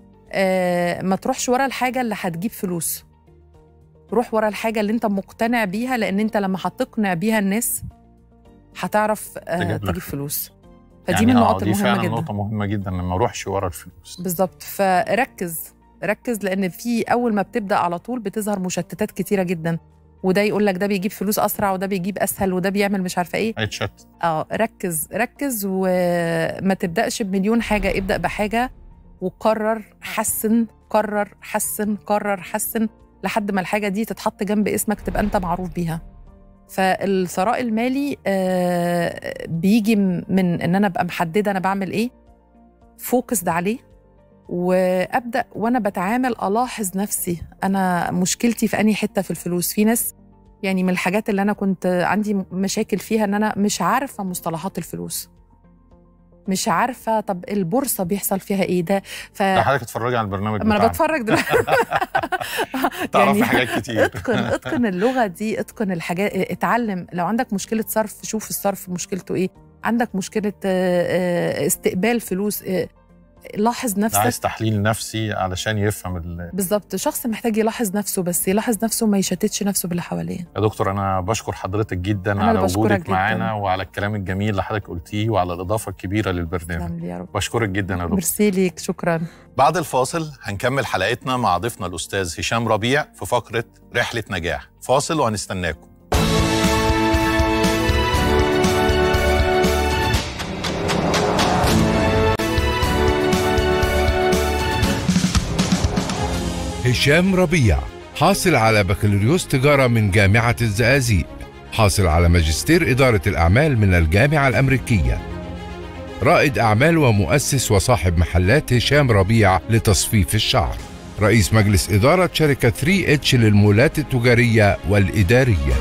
[SPEAKER 3] آه ما تروحش ورا الحاجه اللي هتجيب فلوس روح ورا الحاجه اللي انت مقتنع بيها لان انت لما هتقنع بيها الناس هتعرف آه
[SPEAKER 1] تجيب لك
[SPEAKER 3] تجيب
[SPEAKER 1] فلوس.
[SPEAKER 3] فلوس فدي
[SPEAKER 1] يعني
[SPEAKER 3] من
[SPEAKER 1] آه،
[SPEAKER 3] النقط
[SPEAKER 1] دي
[SPEAKER 3] المهمه
[SPEAKER 1] فعلا
[SPEAKER 3] جدا
[SPEAKER 1] نقطه مهمه جدا ان ما اروحش ورا الفلوس
[SPEAKER 3] بالظبط فركز ركز لان في اول ما بتبدا على طول بتظهر مشتتات كتيره جدا وده يقول لك ده بيجيب فلوس اسرع وده بيجيب اسهل وده بيعمل مش عارفه ايه
[SPEAKER 1] هيتشتت
[SPEAKER 3] اه ركز ركز وما تبداش بمليون حاجه ابدا بحاجه وقرر حسن قرر حسن قرر حسن لحد ما الحاجه دي تتحط جنب اسمك تبقى انت معروف بيها فالثراء المالي آه بيجي من ان انا ابقى محدده انا بعمل ايه فوكسد عليه وابدا وانا بتعامل الاحظ نفسي انا مشكلتي في انهي حته في الفلوس في ناس يعني من الحاجات اللي انا كنت عندي مشاكل فيها ان انا مش عارفه مصطلحات الفلوس مش عارفه طب البورصه بيحصل فيها ايه ده ف
[SPEAKER 1] ده حضرتك اتفرجي على البرنامج
[SPEAKER 3] ما انا
[SPEAKER 1] بتاعنا
[SPEAKER 3] بتفرج دلوقتي
[SPEAKER 1] تعرفي حاجات كتير
[SPEAKER 3] اتقن اتقن اللغه دي اتقن الحاجات اتعلم لو عندك مشكله صرف شوف الصرف مشكلته ايه عندك مشكله آه، آه، استقبال فلوس آه، لاحظ
[SPEAKER 1] ده
[SPEAKER 3] نفسك
[SPEAKER 1] عايز تحليل نفسي علشان يفهم ال...
[SPEAKER 3] بالظبط شخص محتاج يلاحظ نفسه بس يلاحظ نفسه وما يشتتش نفسه باللي حواليه
[SPEAKER 1] يا دكتور انا بشكر حضرتك جدا
[SPEAKER 3] أنا
[SPEAKER 1] على
[SPEAKER 3] اللي بشكرك
[SPEAKER 1] وجودك
[SPEAKER 3] جداً.
[SPEAKER 1] معانا وعلى الكلام الجميل اللي حضرتك قلتيه وعلى الاضافه الكبيره للبرنامج
[SPEAKER 3] تسلم لي يا رب
[SPEAKER 1] بشكرك جدا يا دكتور
[SPEAKER 3] ميرسي ليك شكرا
[SPEAKER 1] بعد الفاصل هنكمل حلقتنا مع ضيفنا الاستاذ هشام ربيع في فقره رحله نجاح فاصل وهنستناكم
[SPEAKER 2] هشام ربيع حاصل على بكالوريوس تجارة من جامعة الزقازيق حاصل على ماجستير إدارة الأعمال من الجامعة الأمريكية رائد أعمال ومؤسس وصاحب محلات هشام ربيع لتصفيف الشعر رئيس مجلس إدارة شركة 3 اتش للمولات التجارية والإدارية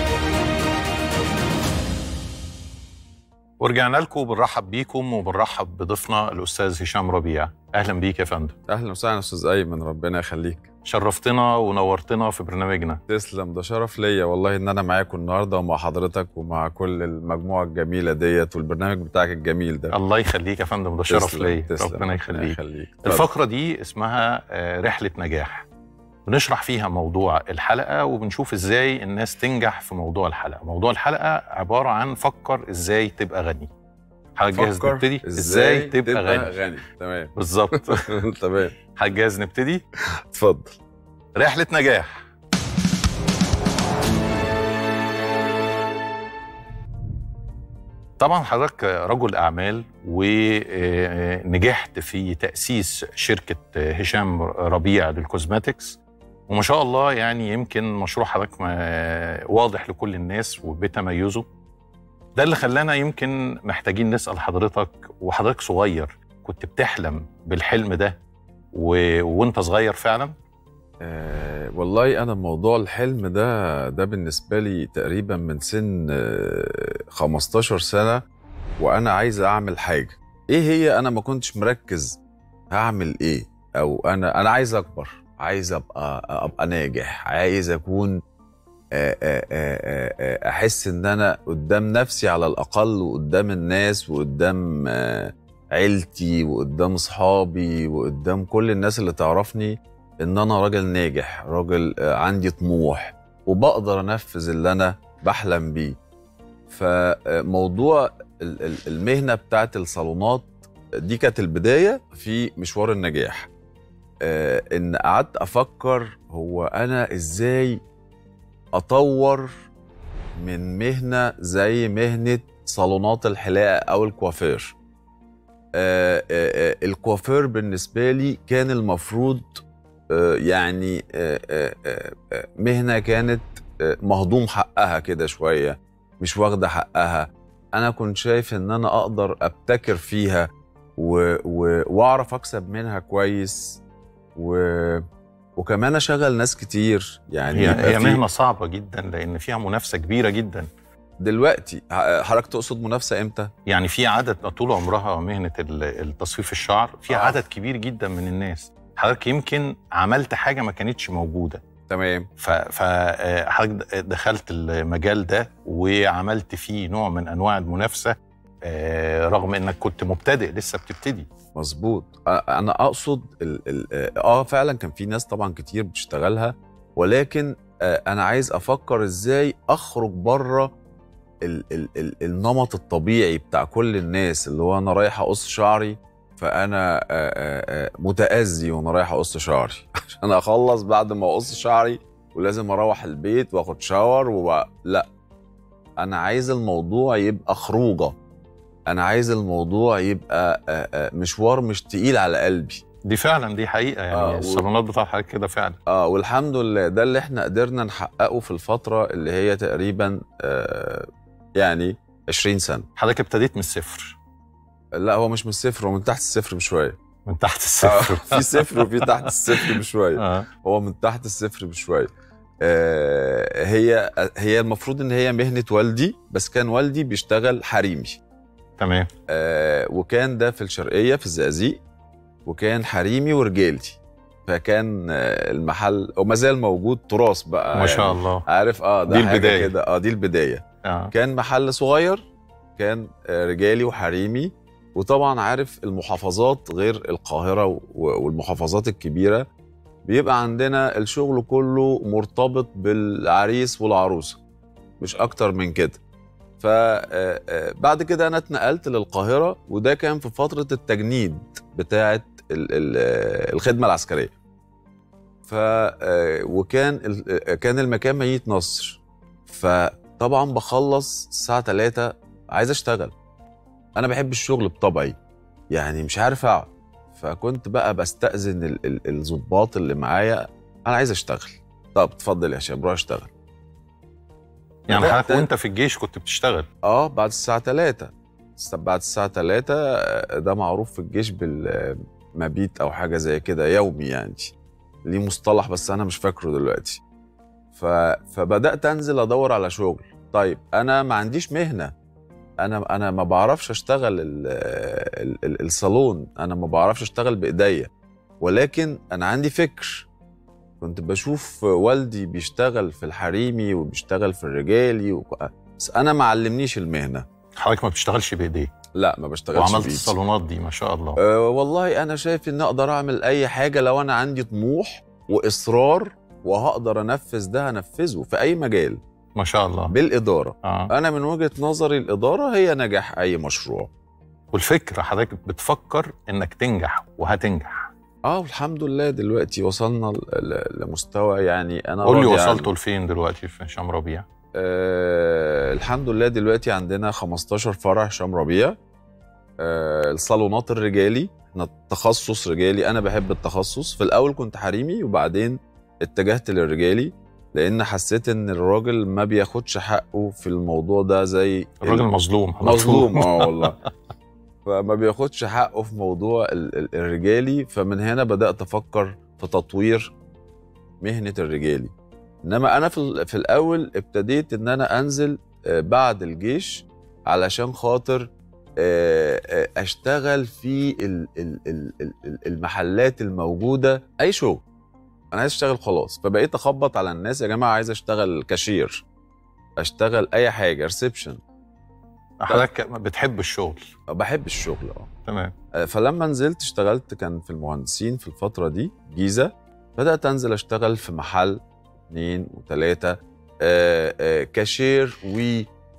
[SPEAKER 1] ورجعنا لكم بنرحب بيكم وبنرحب بضيفنا الاستاذ هشام ربيع اهلا بيك يا فندم
[SPEAKER 4] اهلا وسهلا استاذ ايمن ربنا يخليك
[SPEAKER 1] شرفتنا ونورتنا في برنامجنا
[SPEAKER 4] تسلم ده شرف ليا والله ان انا معاكم النهارده ومع حضرتك ومع كل المجموعه الجميله ديت والبرنامج بتاعك الجميل ده
[SPEAKER 1] الله يخليك يا فندم ده شرف
[SPEAKER 4] تسلم،
[SPEAKER 1] ليا
[SPEAKER 4] تسلم،
[SPEAKER 1] ربنا يخليك
[SPEAKER 4] يخليك
[SPEAKER 1] الفقرة دي اسمها آه، رحلة نجاح بنشرح فيها موضوع الحلقة وبنشوف ازاي الناس تنجح في موضوع الحلقة موضوع الحلقة عبارة عن فكر ازاي تبقى غني حضرتك جاهز
[SPEAKER 4] فكر
[SPEAKER 1] نبتدي ازاي تبقى, غني
[SPEAKER 4] غني تمام
[SPEAKER 1] بالظبط
[SPEAKER 4] تمام
[SPEAKER 1] حضرتك جاهز نبتدي
[SPEAKER 4] اتفضل
[SPEAKER 1] رحلة نجاح طبعا حضرتك رجل اعمال ونجحت في تاسيس شركه هشام ربيع للكوزماتكس وما شاء الله يعني يمكن مشروع حضرتك ما- واضح لكل الناس وبتميزه ده اللي خلانا يمكن محتاجين نسال حضرتك وحضرتك صغير كنت بتحلم بالحلم ده و... وانت صغير فعلا
[SPEAKER 4] آه والله انا موضوع الحلم ده ده بالنسبه لي تقريبا من سن آه 15 سنه وانا عايز اعمل حاجه ايه هي انا ما كنتش مركز هعمل ايه او انا انا عايز اكبر عايز ابقى ابقى ناجح عايز اكون آه، آه، آه، آه، احس ان انا قدام نفسي على الاقل وقدام الناس وقدام آه، عيلتي وقدام اصحابي وقدام كل الناس اللي تعرفني ان انا راجل ناجح راجل آه، عندي طموح وبقدر انفذ اللي انا بحلم بيه فموضوع ال- ال- المهنه بتاعت الصالونات دي كانت البدايه في مشوار النجاح آه، ان قعدت افكر هو انا ازاي اطور من مهنه زي مهنه صالونات الحلاقه او الكوافير آه، آه، آه، الكوافير بالنسبه لي كان المفروض آه، يعني آه، آه، آه، آه، مهنه كانت آه، مهضوم حقها كده شويه مش واخده حقها انا كنت شايف ان انا اقدر ابتكر فيها و... و... واعرف اكسب منها كويس و... وكمان اشغل ناس كتير يعني
[SPEAKER 1] هي,
[SPEAKER 4] يبقى
[SPEAKER 1] هي
[SPEAKER 4] في-
[SPEAKER 1] مهنه صعبه جدا لان فيها منافسه كبيره جدا
[SPEAKER 4] دلوقتي ح- حضرتك تقصد منافسه امتى؟
[SPEAKER 1] يعني في عدد طول عمرها مهنه ال- التصفيف الشعر في
[SPEAKER 4] آه.
[SPEAKER 1] عدد كبير جدا من الناس حضرتك يمكن عملت حاجه ما كانتش موجوده
[SPEAKER 4] تمام
[SPEAKER 1] فحضرتك دخلت المجال ده وعملت فيه نوع من انواع المنافسه آه، رغم انك كنت مبتدئ لسه بتبتدي
[SPEAKER 4] مظبوط أ- انا اقصد ال... ال... اه فعلا كان في ناس طبعا كتير بتشتغلها ولكن آه، انا عايز افكر ازاي اخرج بره ال... ال... ال... النمط الطبيعي بتاع كل الناس اللي هو انا رايح اقص شعري فانا آه، آه، آه، متاذي وانا رايح اقص شعري عشان اخلص بعد ما اقص شعري ولازم اروح البيت واخد شاور و... لا انا عايز الموضوع يبقى خروجه انا عايز الموضوع يبقى آه، آه، مشوار مش تقيل على قلبي
[SPEAKER 1] دي فعلا دي حقيقه يعني
[SPEAKER 4] آه، و-
[SPEAKER 1] الصالونات بتاع حضرتك كده فعلا
[SPEAKER 4] اه والحمد لله ده اللي احنا قدرنا نحققه في الفتره اللي هي تقريبا آه يعني 20 سنه
[SPEAKER 1] حضرتك ابتديت من الصفر
[SPEAKER 4] لا هو مش من الصفر هو من تحت الصفر بشويه
[SPEAKER 1] من تحت
[SPEAKER 4] آه،
[SPEAKER 1] الصفر
[SPEAKER 4] في صفر وفي تحت الصفر بشويه
[SPEAKER 1] آه.
[SPEAKER 4] هو من تحت الصفر بشويه آه هي هي المفروض ان هي مهنه والدي بس كان والدي بيشتغل حريمي
[SPEAKER 1] تمام
[SPEAKER 4] آه وكان ده في الشرقيه في الزقازيق وكان حريمي ورجالي فكان آه المحل وما زال موجود تراث بقى
[SPEAKER 1] ما شاء
[SPEAKER 4] يعني
[SPEAKER 1] الله
[SPEAKER 4] عارف اه ده
[SPEAKER 1] دي
[SPEAKER 4] حاجة
[SPEAKER 1] البداية.
[SPEAKER 4] كده اه دي البدايه
[SPEAKER 1] آه.
[SPEAKER 4] كان محل صغير كان آه، رجالي وحريمي وطبعا عارف المحافظات غير القاهره و- والمحافظات الكبيره بيبقى عندنا الشغل كله مرتبط بالعريس والعروسه مش اكتر من كده فبعد كده انا اتنقلت للقاهره وده كان في فتره التجنيد بتاعه ال- ال- آه، الخدمه العسكريه ف آه، وكان ال- آه، كان المكان مدينه نصر فطبعا بخلص الساعه 3 عايز اشتغل انا بحب الشغل بطبعي يعني مش عارف اقعد فكنت بقى بستأذن ال- ال- الضباط اللي معايا انا عايز اشتغل طب اتفضل يا هشام روح اشتغل
[SPEAKER 1] يعني
[SPEAKER 4] بدأت-
[SPEAKER 1] حضرتك وانت في الجيش كنت بتشتغل
[SPEAKER 4] اه بعد الساعة 3 بعد الساعة 3 ده معروف في الجيش بالمبيت أو حاجة زي كده يومي يعني ليه مصطلح بس أنا مش فاكره دلوقتي ف... فبدأت أنزل أدور على شغل طيب أنا ما عنديش مهنة أنا أنا ما بعرفش أشتغل ال... ال... ال... الصالون أنا ما بعرفش أشتغل بإيديا ولكن أنا عندي فكر كنت بشوف والدي بيشتغل في الحريمي وبيشتغل في الرجالي و... بس انا ما علمنيش المهنه
[SPEAKER 1] حضرتك ما بتشتغلش بايديك
[SPEAKER 4] لا ما بشتغلش
[SPEAKER 1] وعملت
[SPEAKER 4] بإيدي.
[SPEAKER 1] الصالونات دي ما شاء الله
[SPEAKER 4] أه والله انا شايف ان اقدر اعمل اي حاجه لو انا عندي طموح واصرار وهقدر انفذ ده هنفذه في اي مجال
[SPEAKER 1] ما شاء الله
[SPEAKER 4] بالاداره
[SPEAKER 1] آه.
[SPEAKER 4] انا من وجهه نظري الاداره هي نجاح اي مشروع
[SPEAKER 1] والفكره حضرتك بتفكر انك تنجح وهتنجح
[SPEAKER 4] اه الحمد لله دلوقتي وصلنا ل- ل- لمستوى يعني انا
[SPEAKER 1] قول لي
[SPEAKER 4] راضي عنه.
[SPEAKER 1] وصلتوا لفين دلوقتي في هشام ربيع
[SPEAKER 4] آه الحمد لله دلوقتي عندنا 15 فرع هشام ربيع آه الصالونات الرجالي احنا تخصص رجالي انا بحب التخصص في الاول كنت حريمي وبعدين اتجهت للرجالي لان حسيت ان الراجل ما بياخدش حقه في الموضوع ده زي
[SPEAKER 1] الراجل مظلوم على طول.
[SPEAKER 4] مظلوم اه والله فما بياخدش حقه في موضوع ال- ال- الرجالي فمن هنا بدات افكر في تطوير مهنه الرجالي انما انا في ال- في الاول ابتديت ان انا انزل آه، بعد الجيش علشان خاطر آه، آه، اشتغل في ال- ال- ال- ال- ال- المحلات الموجوده اي شغل انا عايز اشتغل خلاص فبقيت اخبط على الناس يا جماعه عايز اشتغل كاشير اشتغل اي حاجه ريسبشن
[SPEAKER 1] حضرتك بتحب الشغل
[SPEAKER 4] بحب الشغل اه
[SPEAKER 1] تمام
[SPEAKER 4] آه، فلما نزلت اشتغلت كان في المهندسين في الفترة دي جيزة بدأت أنزل أشتغل في محل اتنين وتلاتة آه، آه، كاشير و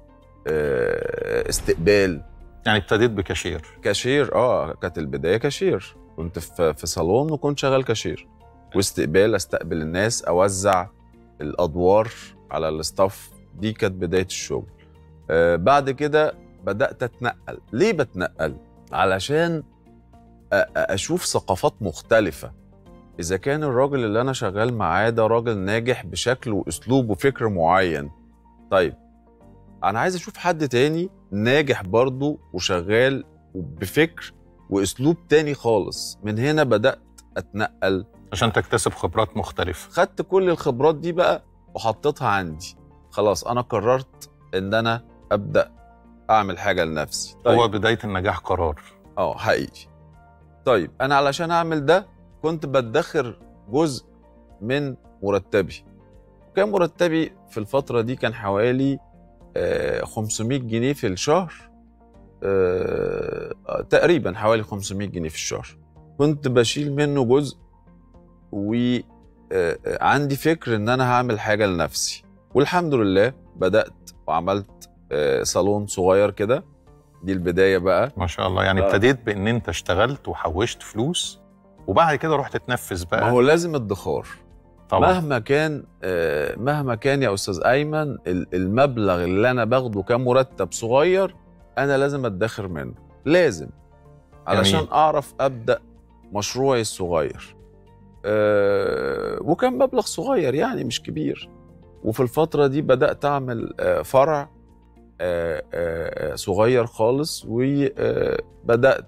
[SPEAKER 4] آه، استقبال
[SPEAKER 1] يعني ابتديت بكاشير
[SPEAKER 4] كاشير اه كانت البداية كاشير كنت في في صالون وكنت شغال كاشير واستقبال استقبل الناس اوزع الادوار على الاستاف دي كانت بدايه الشغل آه بعد كده بدات اتنقل ليه بتنقل علشان أ- أ- اشوف ثقافات مختلفه اذا كان الراجل اللي انا شغال معاه ده راجل ناجح بشكل واسلوب وفكر معين طيب انا عايز اشوف حد تاني ناجح برضه وشغال بفكر واسلوب تاني خالص من هنا بدات اتنقل
[SPEAKER 1] عشان تكتسب خبرات مختلفة
[SPEAKER 4] خدت كل الخبرات دي بقى وحطيتها عندي خلاص انا قررت ان انا ابدا اعمل حاجه لنفسي
[SPEAKER 1] هو بداية النجاح قرار
[SPEAKER 4] اه حقيقي طيب انا علشان اعمل ده كنت بدخر جزء من مرتبي كان مرتبي في الفتره دي كان حوالي آه، 500 جنيه في الشهر آه، آه، تقريبا حوالي 500 جنيه في الشهر كنت بشيل منه جزء وعندي فكر ان انا هعمل حاجه لنفسي والحمد لله بدات وعملت آه، صالون صغير كده دي البدايه بقى
[SPEAKER 1] ما شاء الله يعني
[SPEAKER 4] آه.
[SPEAKER 1] ابتديت بان انت اشتغلت وحوشت فلوس وبعد كده رحت تنفذ
[SPEAKER 4] ما
[SPEAKER 1] بقى
[SPEAKER 4] هو لازم ادخار
[SPEAKER 1] طبعا
[SPEAKER 4] مهما كان آه، مهما كان يا استاذ ايمن ال- المبلغ اللي انا باخده كمرتب صغير انا لازم ادخر منه لازم علشان
[SPEAKER 1] جميل.
[SPEAKER 4] اعرف ابدا مشروعي الصغير آه، وكان مبلغ صغير يعني مش كبير وفي الفتره دي بدات اعمل آه، فرع آه، آه، صغير خالص وبدات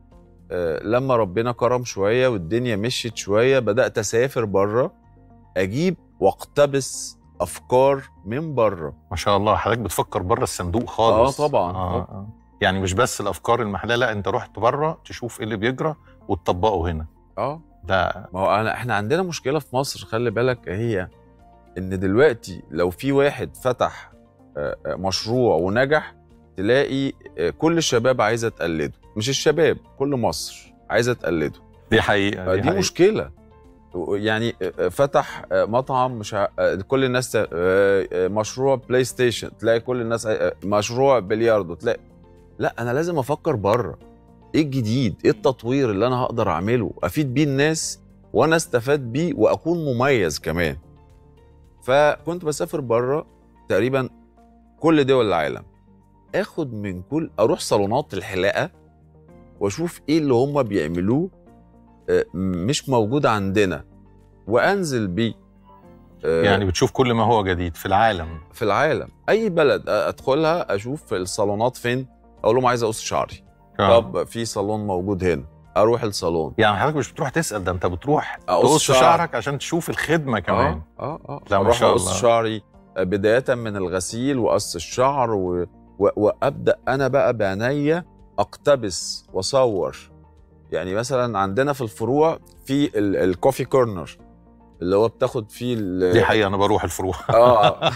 [SPEAKER 4] لما ربنا كرم شويه والدنيا مشيت شويه بدات اسافر بره اجيب واقتبس افكار من بره
[SPEAKER 1] ما شاء الله حضرتك بتفكر بره الصندوق خالص
[SPEAKER 4] آه، طبعاً.
[SPEAKER 1] آه. آه. يعني مش بس الافكار المحليه لا انت رحت بره تشوف ايه اللي بيجرى وتطبقه هنا
[SPEAKER 4] اه
[SPEAKER 1] ده
[SPEAKER 4] ما هو أنا احنا عندنا مشكله في مصر خلي بالك هي ان دلوقتي لو في واحد فتح آه، آه، مشروع ونجح تلاقي آه، كل الشباب عايزه تقلده مش الشباب كل مصر عايزه تقلده
[SPEAKER 1] دي حقيقه
[SPEAKER 4] دي, دي
[SPEAKER 1] حقيقة.
[SPEAKER 4] مشكله يعني فتح مطعم مش ع- كل الناس ت- مشروع بلاي ستيشن تلاقي كل الناس مشروع بلياردو تلاقي لا انا لازم افكر بره ايه الجديد ايه التطوير اللي انا هقدر اعمله افيد بيه الناس وانا استفاد بيه واكون مميز كمان فكنت بسافر بره تقريبا كل دول العالم اخد من كل اروح صالونات الحلاقه واشوف ايه اللي هم بيعملوه آه، مش موجود عندنا وانزل بيه آه،
[SPEAKER 1] يعني بتشوف كل ما هو جديد في العالم
[SPEAKER 4] في العالم اي بلد ادخلها اشوف الصالونات فين اقول لهم عايز اقص شعري
[SPEAKER 1] آه.
[SPEAKER 4] طب في صالون موجود هنا اروح الصالون
[SPEAKER 1] يعني حضرتك مش بتروح تسال ده انت بتروح
[SPEAKER 4] أقص
[SPEAKER 1] تقص
[SPEAKER 4] شعر.
[SPEAKER 1] شعرك عشان تشوف الخدمه كمان
[SPEAKER 4] اه اه اه
[SPEAKER 1] لا، ما
[SPEAKER 4] اروح
[SPEAKER 1] شاء
[SPEAKER 4] اقص
[SPEAKER 1] الله.
[SPEAKER 4] شعري آه، بدايه من الغسيل وقص الشعر و... و... وابدا انا بقى بعينيا اقتبس واصور يعني مثلا عندنا في الفروع في ال- الكوفي كورنر اللي هو بتاخد فيه ال-
[SPEAKER 1] دي حقيقه انا بروح الفروع
[SPEAKER 4] اه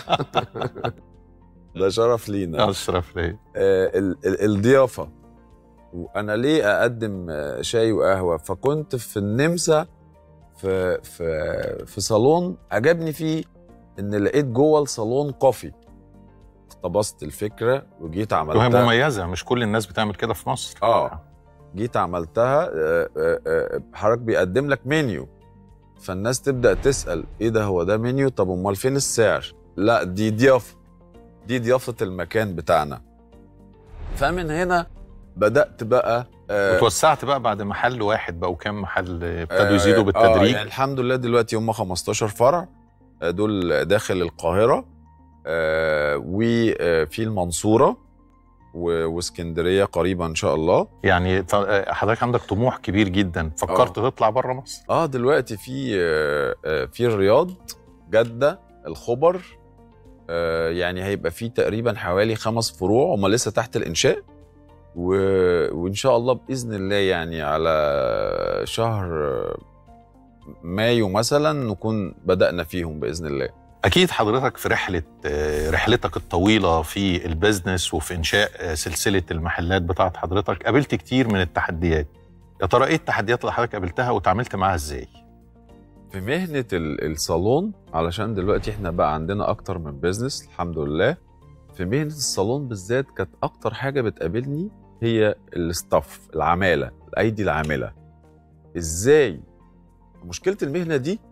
[SPEAKER 4] ده شرف لينا
[SPEAKER 1] اشرف ليه
[SPEAKER 4] آه، ال- ال- الضيافه وانا ليه اقدم آه، شاي وقهوه فكنت في النمسا في في في صالون عجبني فيه ان لقيت جوه الصالون كوفي اقتبست الفكره وجيت
[SPEAKER 1] وهي
[SPEAKER 4] عملتها
[SPEAKER 1] مميزه مش كل الناس بتعمل كده في مصر
[SPEAKER 4] اه جيت عملتها آه، آه، آه، حضرتك بيقدم لك منيو فالناس تبدا تسال ايه ده هو ده منيو طب امال فين السعر لا دي ضيافه دي ضيافه المكان بتاعنا فمن هنا بدات بقى آه،
[SPEAKER 1] وتوسعت بقى بعد محل واحد بقوا كام محل ابتدوا
[SPEAKER 4] آه،
[SPEAKER 1] يزيدوا
[SPEAKER 4] آه
[SPEAKER 1] بالتدريج
[SPEAKER 4] يعني الحمد لله دلوقتي هم 15 فرع آه، دول داخل القاهره آه، وفي المنصوره و- واسكندريه قريبا ان شاء الله
[SPEAKER 1] يعني ط- حضرتك عندك طموح كبير جدا فكرت تطلع بره مصر
[SPEAKER 4] اه دلوقتي في آه، آه، في الرياض جده الخبر آه، يعني هيبقى في تقريبا حوالي خمس فروع هم لسه تحت الانشاء و... وان شاء الله باذن الله يعني على شهر آه، مايو مثلا نكون بدانا فيهم باذن الله
[SPEAKER 1] اكيد حضرتك في رحله آه، رحلتك الطويله في البيزنس وفي انشاء آه، سلسله المحلات بتاعت حضرتك قابلت كتير من التحديات يا ترى ايه التحديات اللي حضرتك قابلتها وتعاملت معاها ازاي
[SPEAKER 4] في مهنة ال- الصالون علشان دلوقتي احنا بقى عندنا أكتر من بيزنس الحمد لله في مهنة الصالون بالذات كانت أكتر حاجة بتقابلني هي الستاف العمالة الأيدي العاملة إزاي مشكلة المهنة دي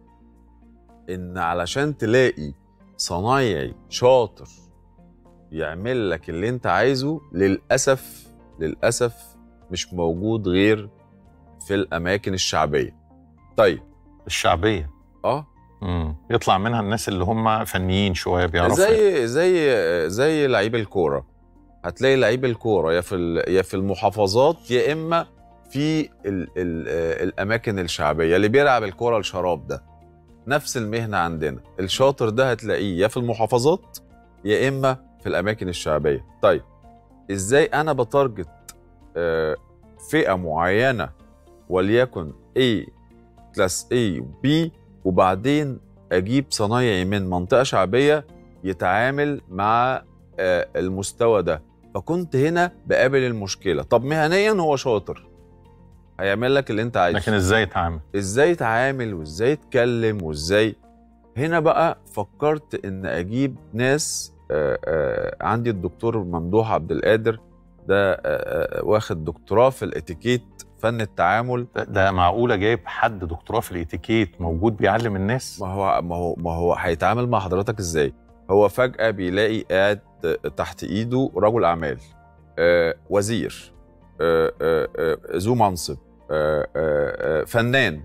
[SPEAKER 4] إن علشان تلاقي صنايعي شاطر يعمل لك اللي أنت عايزه للأسف للأسف مش موجود غير في الأماكن الشعبية طيب
[SPEAKER 1] الشعبيه
[SPEAKER 4] اه
[SPEAKER 1] امم يطلع منها الناس اللي هم فنيين شويه بيعرفوا
[SPEAKER 4] زي زي زي لعيب الكوره هتلاقي لعيب الكوره يا في ال- يا في المحافظات يا اما في ال ال الاماكن الشعبيه اللي بيلعب الكوره الشراب ده نفس المهنه عندنا الشاطر ده هتلاقيه يا في المحافظات يا اما في الاماكن الشعبيه طيب ازاي انا بتارجت آه، فئه معينه وليكن A كلاس A و B وبعدين اجيب صنايعي من منطقه شعبيه يتعامل مع آه، المستوى ده فكنت هنا بقابل المشكله طب مهنيا هو شاطر هيعمل لك اللي انت عايزه
[SPEAKER 1] لكن ازاي يتعامل
[SPEAKER 4] ازاي يتعامل وازاي يتكلم وازاي هنا بقى فكرت ان اجيب ناس آه، آه، عندي الدكتور ممدوح عبد القادر ده آه، آه، واخد دكتوراه في الاتيكيت فن التعامل
[SPEAKER 1] ده, ده معقوله جايب حد دكتوراه في الاتيكيت موجود بيعلم الناس
[SPEAKER 4] ما هو ما هو ما هو هيتعامل مع حضرتك ازاي؟ هو فجأة بيلاقي قاعد تحت ايده رجل اعمال آه وزير آه آه آه ذو منصب آه آه آه فنان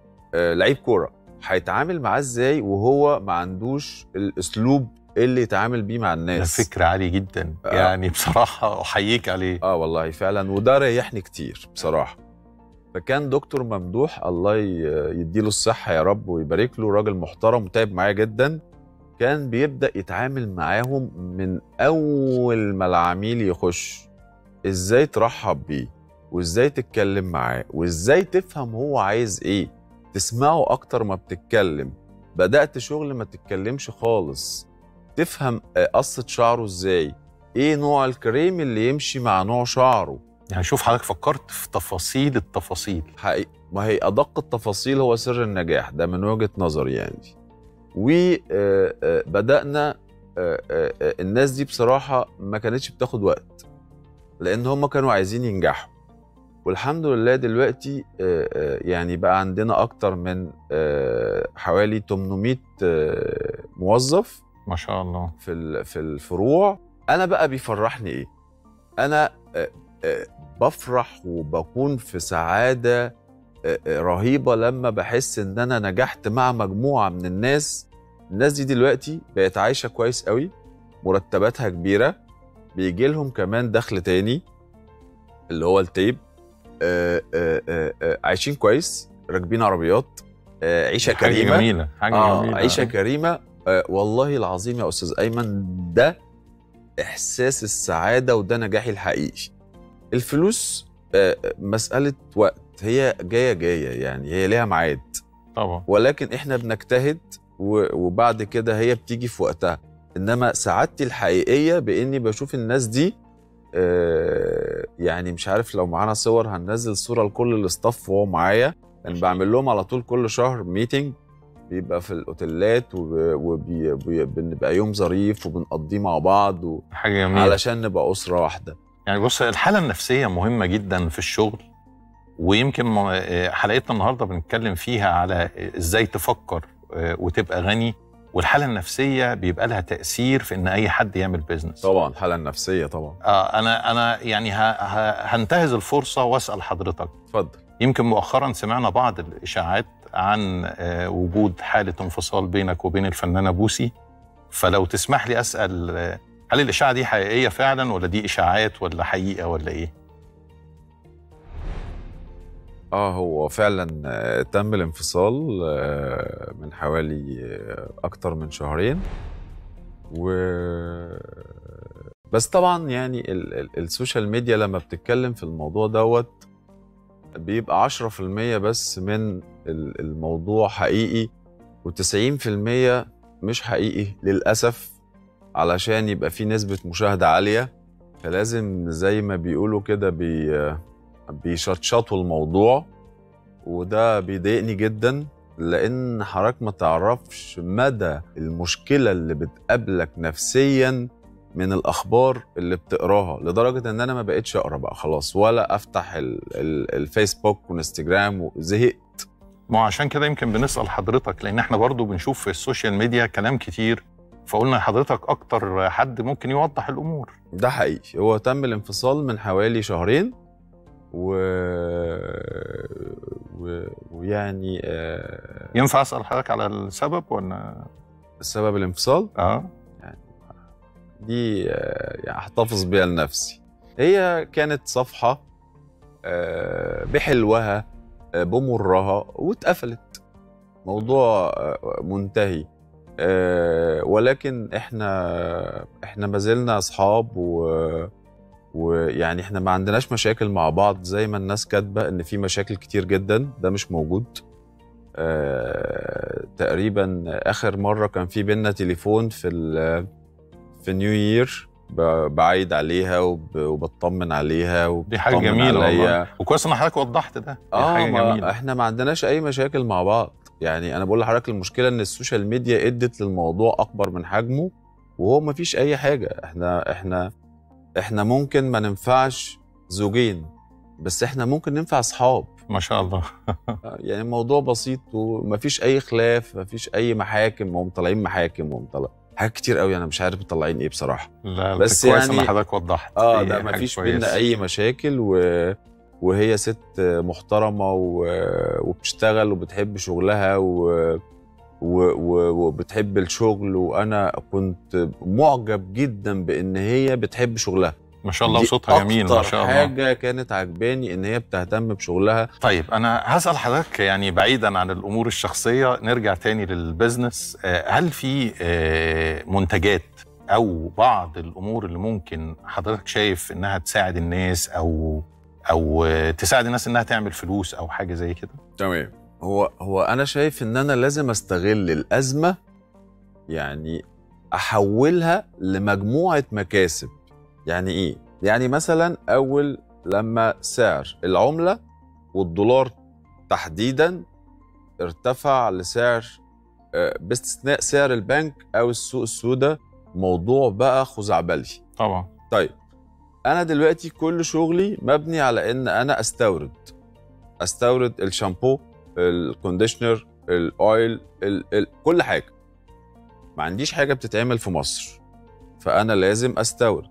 [SPEAKER 4] آه لعيب كورة هيتعامل معاه ازاي وهو ما عندوش الاسلوب اللي يتعامل بيه مع
[SPEAKER 1] ده
[SPEAKER 4] الناس
[SPEAKER 1] فكر عالي جدا
[SPEAKER 4] آه.
[SPEAKER 1] يعني بصراحه احييك عليه
[SPEAKER 4] اه والله فعلا وده ريحني كتير بصراحه فكان دكتور ممدوح الله ي- يديله الصحه يا رب ويبارك له راجل محترم وتعب معايا جدا كان بيبدا يتعامل معاهم من اول ما العميل يخش ازاي ترحب بيه وازاي تتكلم معاه وازاي تفهم هو عايز ايه تسمعه اكتر ما بتتكلم بدات شغل ما تتكلمش خالص تفهم آه، قصه شعره ازاي ايه نوع الكريم اللي يمشي مع نوع شعره
[SPEAKER 1] يعني شوف حضرتك فكرت في تفاصيل التفاصيل
[SPEAKER 4] حقيقي ما هي ادق التفاصيل هو سر النجاح ده من وجهه نظري يعني وبدانا الناس دي بصراحه ما كانتش بتاخد وقت لان هم كانوا عايزين ينجحوا والحمد لله دلوقتي آه، آه، يعني بقى عندنا اكتر من آه، حوالي 800 آه، موظف
[SPEAKER 1] ما شاء الله
[SPEAKER 4] في ال- في الفروع انا بقى بيفرحني ايه انا آه، آه، بفرح وبكون في سعاده آه، آه، رهيبه لما بحس ان انا نجحت مع مجموعه من الناس الناس دي دلوقتي بقت عايشه كويس قوي مرتباتها كبيره بيجي لهم كمان دخل تاني اللي هو التيب آه، آه، آه، آه، عايشين كويس راكبين عربيات آه، عيشه
[SPEAKER 1] حاجه
[SPEAKER 4] كريمه
[SPEAKER 1] جميله حاجه
[SPEAKER 4] آه
[SPEAKER 1] جميله
[SPEAKER 4] عيشه كريمه آه والله العظيم يا استاذ ايمن ده احساس السعاده وده نجاحي الحقيقي الفلوس آه مساله وقت هي جايه جايه يعني هي ليها ميعاد
[SPEAKER 1] طبعا
[SPEAKER 4] ولكن احنا بنجتهد و- وبعد كده هي بتيجي في وقتها انما سعادتي الحقيقيه باني بشوف الناس دي آه، يعني مش عارف لو معانا صور هننزل صوره لكل الاستاف وهو معايا انا بعمل لهم على طول كل شهر ميتنج بيبقى في الاوتيلات وبنبقى يوم ظريف وبنقضيه مع بعض و...
[SPEAKER 1] حاجه جميله
[SPEAKER 4] علشان نبقى اسره واحده
[SPEAKER 1] يعني بص الحاله النفسيه مهمه جدا في الشغل ويمكن م- آه، حلقتنا النهارده بنتكلم فيها على ازاي تفكر آه، وتبقى غني والحاله النفسيه بيبقى لها تاثير في ان اي حد يعمل بيزنس
[SPEAKER 4] طبعا الحاله النفسيه طبعا
[SPEAKER 1] آه انا انا يعني ه- ه- هنتهز الفرصه واسال حضرتك
[SPEAKER 4] اتفضل
[SPEAKER 1] يمكن مؤخرا سمعنا بعض الاشاعات عن آه، وجود حاله انفصال بينك وبين الفنانه بوسي فلو تسمح لي اسال آه، هل الاشاعه دي حقيقيه فعلا ولا دي اشاعات ولا حقيقه ولا ايه؟
[SPEAKER 4] اه هو فعلا آه، تم الانفصال آه، من حوالي آه، اكتر من شهرين و بس طبعا يعني ال- ال- السوشيال ميديا لما بتتكلم في الموضوع دوت بيبقى 10% بس من ال- الموضوع حقيقي و90% مش حقيقي للأسف علشان يبقى في نسبة مشاهدة عالية فلازم زي ما بيقولوا كده بي بيشطشطوا الموضوع وده بيضايقني جدا لان حضرتك ما تعرفش مدى المشكله اللي بتقابلك نفسيا من الاخبار اللي بتقراها لدرجه ان انا ما بقتش اقرا بقى خلاص ولا افتح ال ال الفيسبوك وانستجرام وزهقت
[SPEAKER 1] ما هو عشان كده يمكن بنسال حضرتك لان احنا برضو بنشوف في السوشيال ميديا كلام كتير فقلنا حضرتك اكتر حد ممكن يوضح الامور
[SPEAKER 4] ده حقيقي هو تم الانفصال من حوالي شهرين و... و... ويعني آه،
[SPEAKER 1] ينفع اسال حضرتك على السبب ولا
[SPEAKER 4] سبب الانفصال
[SPEAKER 1] اه
[SPEAKER 4] دي آه، يعني احتفظ بيها لنفسي هي كانت صفحة آه، بحلوها آه، بمرها واتقفلت موضوع آه، منتهي آه، ولكن احنا احنا ما زلنا اصحاب و ويعني احنا ما عندناش مشاكل مع بعض زي ما الناس كاتبه ان في مشاكل كتير جدا ده مش موجود آه، تقريبا اخر مره كان في بينا تليفون في ال- في نيو يير ب- بعيد عليها وب- وبطمن عليها
[SPEAKER 1] دي حاجه
[SPEAKER 4] وبتطمن
[SPEAKER 1] جميله
[SPEAKER 4] عليا.
[SPEAKER 1] والله وكويس ان حضرتك وضحت ده دي
[SPEAKER 4] اه
[SPEAKER 1] حاجه
[SPEAKER 4] ما
[SPEAKER 1] جميله
[SPEAKER 4] احنا ما عندناش اي مشاكل مع بعض يعني انا بقول لحضرتك المشكله ان السوشيال ميديا ادت للموضوع اكبر من حجمه وهو ما فيش اي حاجه احنا احنا احنا ممكن ما ننفعش زوجين بس احنا ممكن ننفع اصحاب
[SPEAKER 1] ما شاء الله
[SPEAKER 4] يعني الموضوع بسيط وما فيش اي خلاف ما فيش اي محاكم هم طالعين محاكم هم طالع حاجات كتير قوي انا مش عارف مطلعين ايه بصراحه
[SPEAKER 1] لا
[SPEAKER 4] بس
[SPEAKER 1] بس كويس
[SPEAKER 4] يعني-
[SPEAKER 1] ان حضرتك وضحت
[SPEAKER 4] اه
[SPEAKER 1] دي
[SPEAKER 4] ده
[SPEAKER 1] حاجة
[SPEAKER 4] ما فيش
[SPEAKER 1] كويسة.
[SPEAKER 4] بينا اي مشاكل و... وهي ست محترمه و... وبتشتغل وبتحب شغلها و... و... و... وبتحب الشغل وانا كنت معجب جدا بان هي بتحب شغلها
[SPEAKER 1] ما شاء الله
[SPEAKER 4] دي
[SPEAKER 1] وصوتها جميل ما
[SPEAKER 4] أكتر
[SPEAKER 1] شاء الله
[SPEAKER 4] حاجه كانت عجباني ان هي بتهتم بشغلها
[SPEAKER 1] طيب انا هسال حضرتك يعني بعيدا عن الامور الشخصيه نرجع تاني للبزنس آه، هل في آه، منتجات او بعض الامور اللي ممكن حضرتك شايف انها تساعد الناس او او آه، تساعد الناس انها تعمل فلوس او حاجه زي كده
[SPEAKER 4] تمام هو هو انا شايف ان انا لازم استغل الازمه يعني احولها لمجموعه مكاسب يعني ايه يعني مثلا اول لما سعر العمله والدولار تحديدا ارتفع لسعر آه، باستثناء سعر البنك او السوق السوداء موضوع بقى خزعبلي
[SPEAKER 1] طبعا
[SPEAKER 4] طيب انا دلوقتي كل شغلي مبني على ان انا استورد استورد الشامبو الكونديشنر الاويل ال ال كل حاجه ما عنديش حاجه بتتعمل في مصر فانا لازم استورد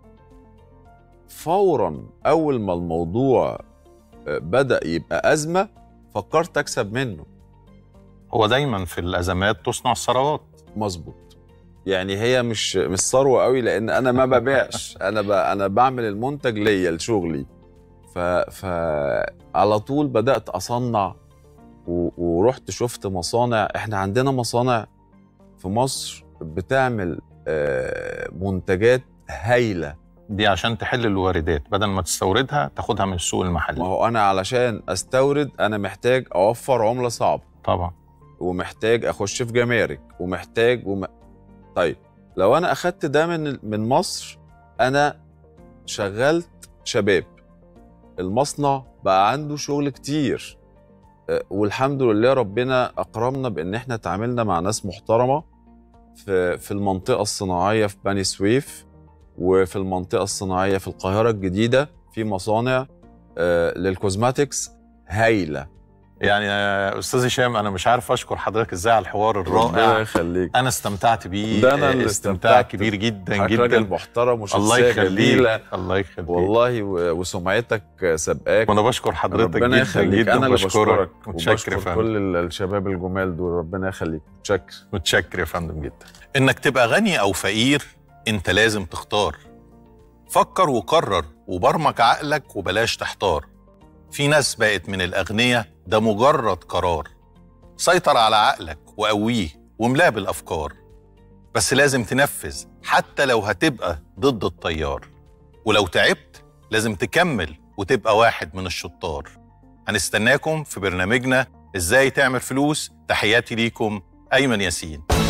[SPEAKER 4] فورا اول ما الموضوع آه، بدا يبقى ازمه فكرت اكسب منه
[SPEAKER 1] هو دايما في الازمات تصنع الثروات
[SPEAKER 4] مظبوط يعني هي مش مش ثروه قوي لان انا ما ببيعش انا ب... انا بعمل المنتج ليا لشغلي ف... ف على طول بدات اصنع و... ورحت شفت مصانع احنا عندنا مصانع في مصر بتعمل آه، منتجات هايله
[SPEAKER 1] دي عشان تحل الواردات بدل ما تستوردها تاخدها من السوق
[SPEAKER 4] ما
[SPEAKER 1] المحلي
[SPEAKER 4] هو انا علشان استورد انا محتاج اوفر عمله صعبه
[SPEAKER 1] طبعا
[SPEAKER 4] ومحتاج اخش في جمارك ومحتاج وم... طيب لو انا اخدت ده من من مصر انا شغلت شباب المصنع بقى عنده شغل كتير أه، والحمد لله ربنا اكرمنا بان احنا تعاملنا مع ناس محترمه في في المنطقه الصناعيه في بني سويف وفي المنطقه الصناعيه في القاهره الجديده في مصانع أه، للكوزماتكس هايله
[SPEAKER 1] يعني يا استاذ هشام انا مش عارف اشكر حضرتك ازاي على الحوار
[SPEAKER 4] ربنا
[SPEAKER 1] الرائع
[SPEAKER 4] يخليك
[SPEAKER 1] انا استمتعت بيه
[SPEAKER 4] ده أنا اللي
[SPEAKER 1] استمتاع
[SPEAKER 4] استمتعت.
[SPEAKER 1] كبير جدا
[SPEAKER 4] حضرتك راجل
[SPEAKER 1] جدا
[SPEAKER 4] محترم
[SPEAKER 1] الله
[SPEAKER 4] وشخصيه
[SPEAKER 1] يخليك
[SPEAKER 4] جميله
[SPEAKER 1] الله يخليك
[SPEAKER 4] والله و- وسمعتك سابقاك
[SPEAKER 1] وانا بشكر حضرتك
[SPEAKER 4] ربنا
[SPEAKER 1] جدا
[SPEAKER 4] يخليك
[SPEAKER 1] جدا
[SPEAKER 4] انا اللي
[SPEAKER 1] بشكرك
[SPEAKER 4] بشكرك
[SPEAKER 1] متشكر يا
[SPEAKER 4] وبشكر
[SPEAKER 1] فندم
[SPEAKER 4] كل ال- الشباب الجمال دول ربنا يخليك متشكر
[SPEAKER 1] متشكر يا فندم جدا انك تبقى غني او فقير انت لازم تختار فكر وقرر وبرمج عقلك وبلاش تحتار في ناس بقت من الاغنياء ده مجرد قرار سيطر على عقلك وقويه واملاه بالافكار بس لازم تنفذ حتى لو هتبقى ضد التيار ولو تعبت لازم تكمل وتبقى واحد من الشطار هنستناكم في برنامجنا ازاي تعمل فلوس تحياتي ليكم ايمن ياسين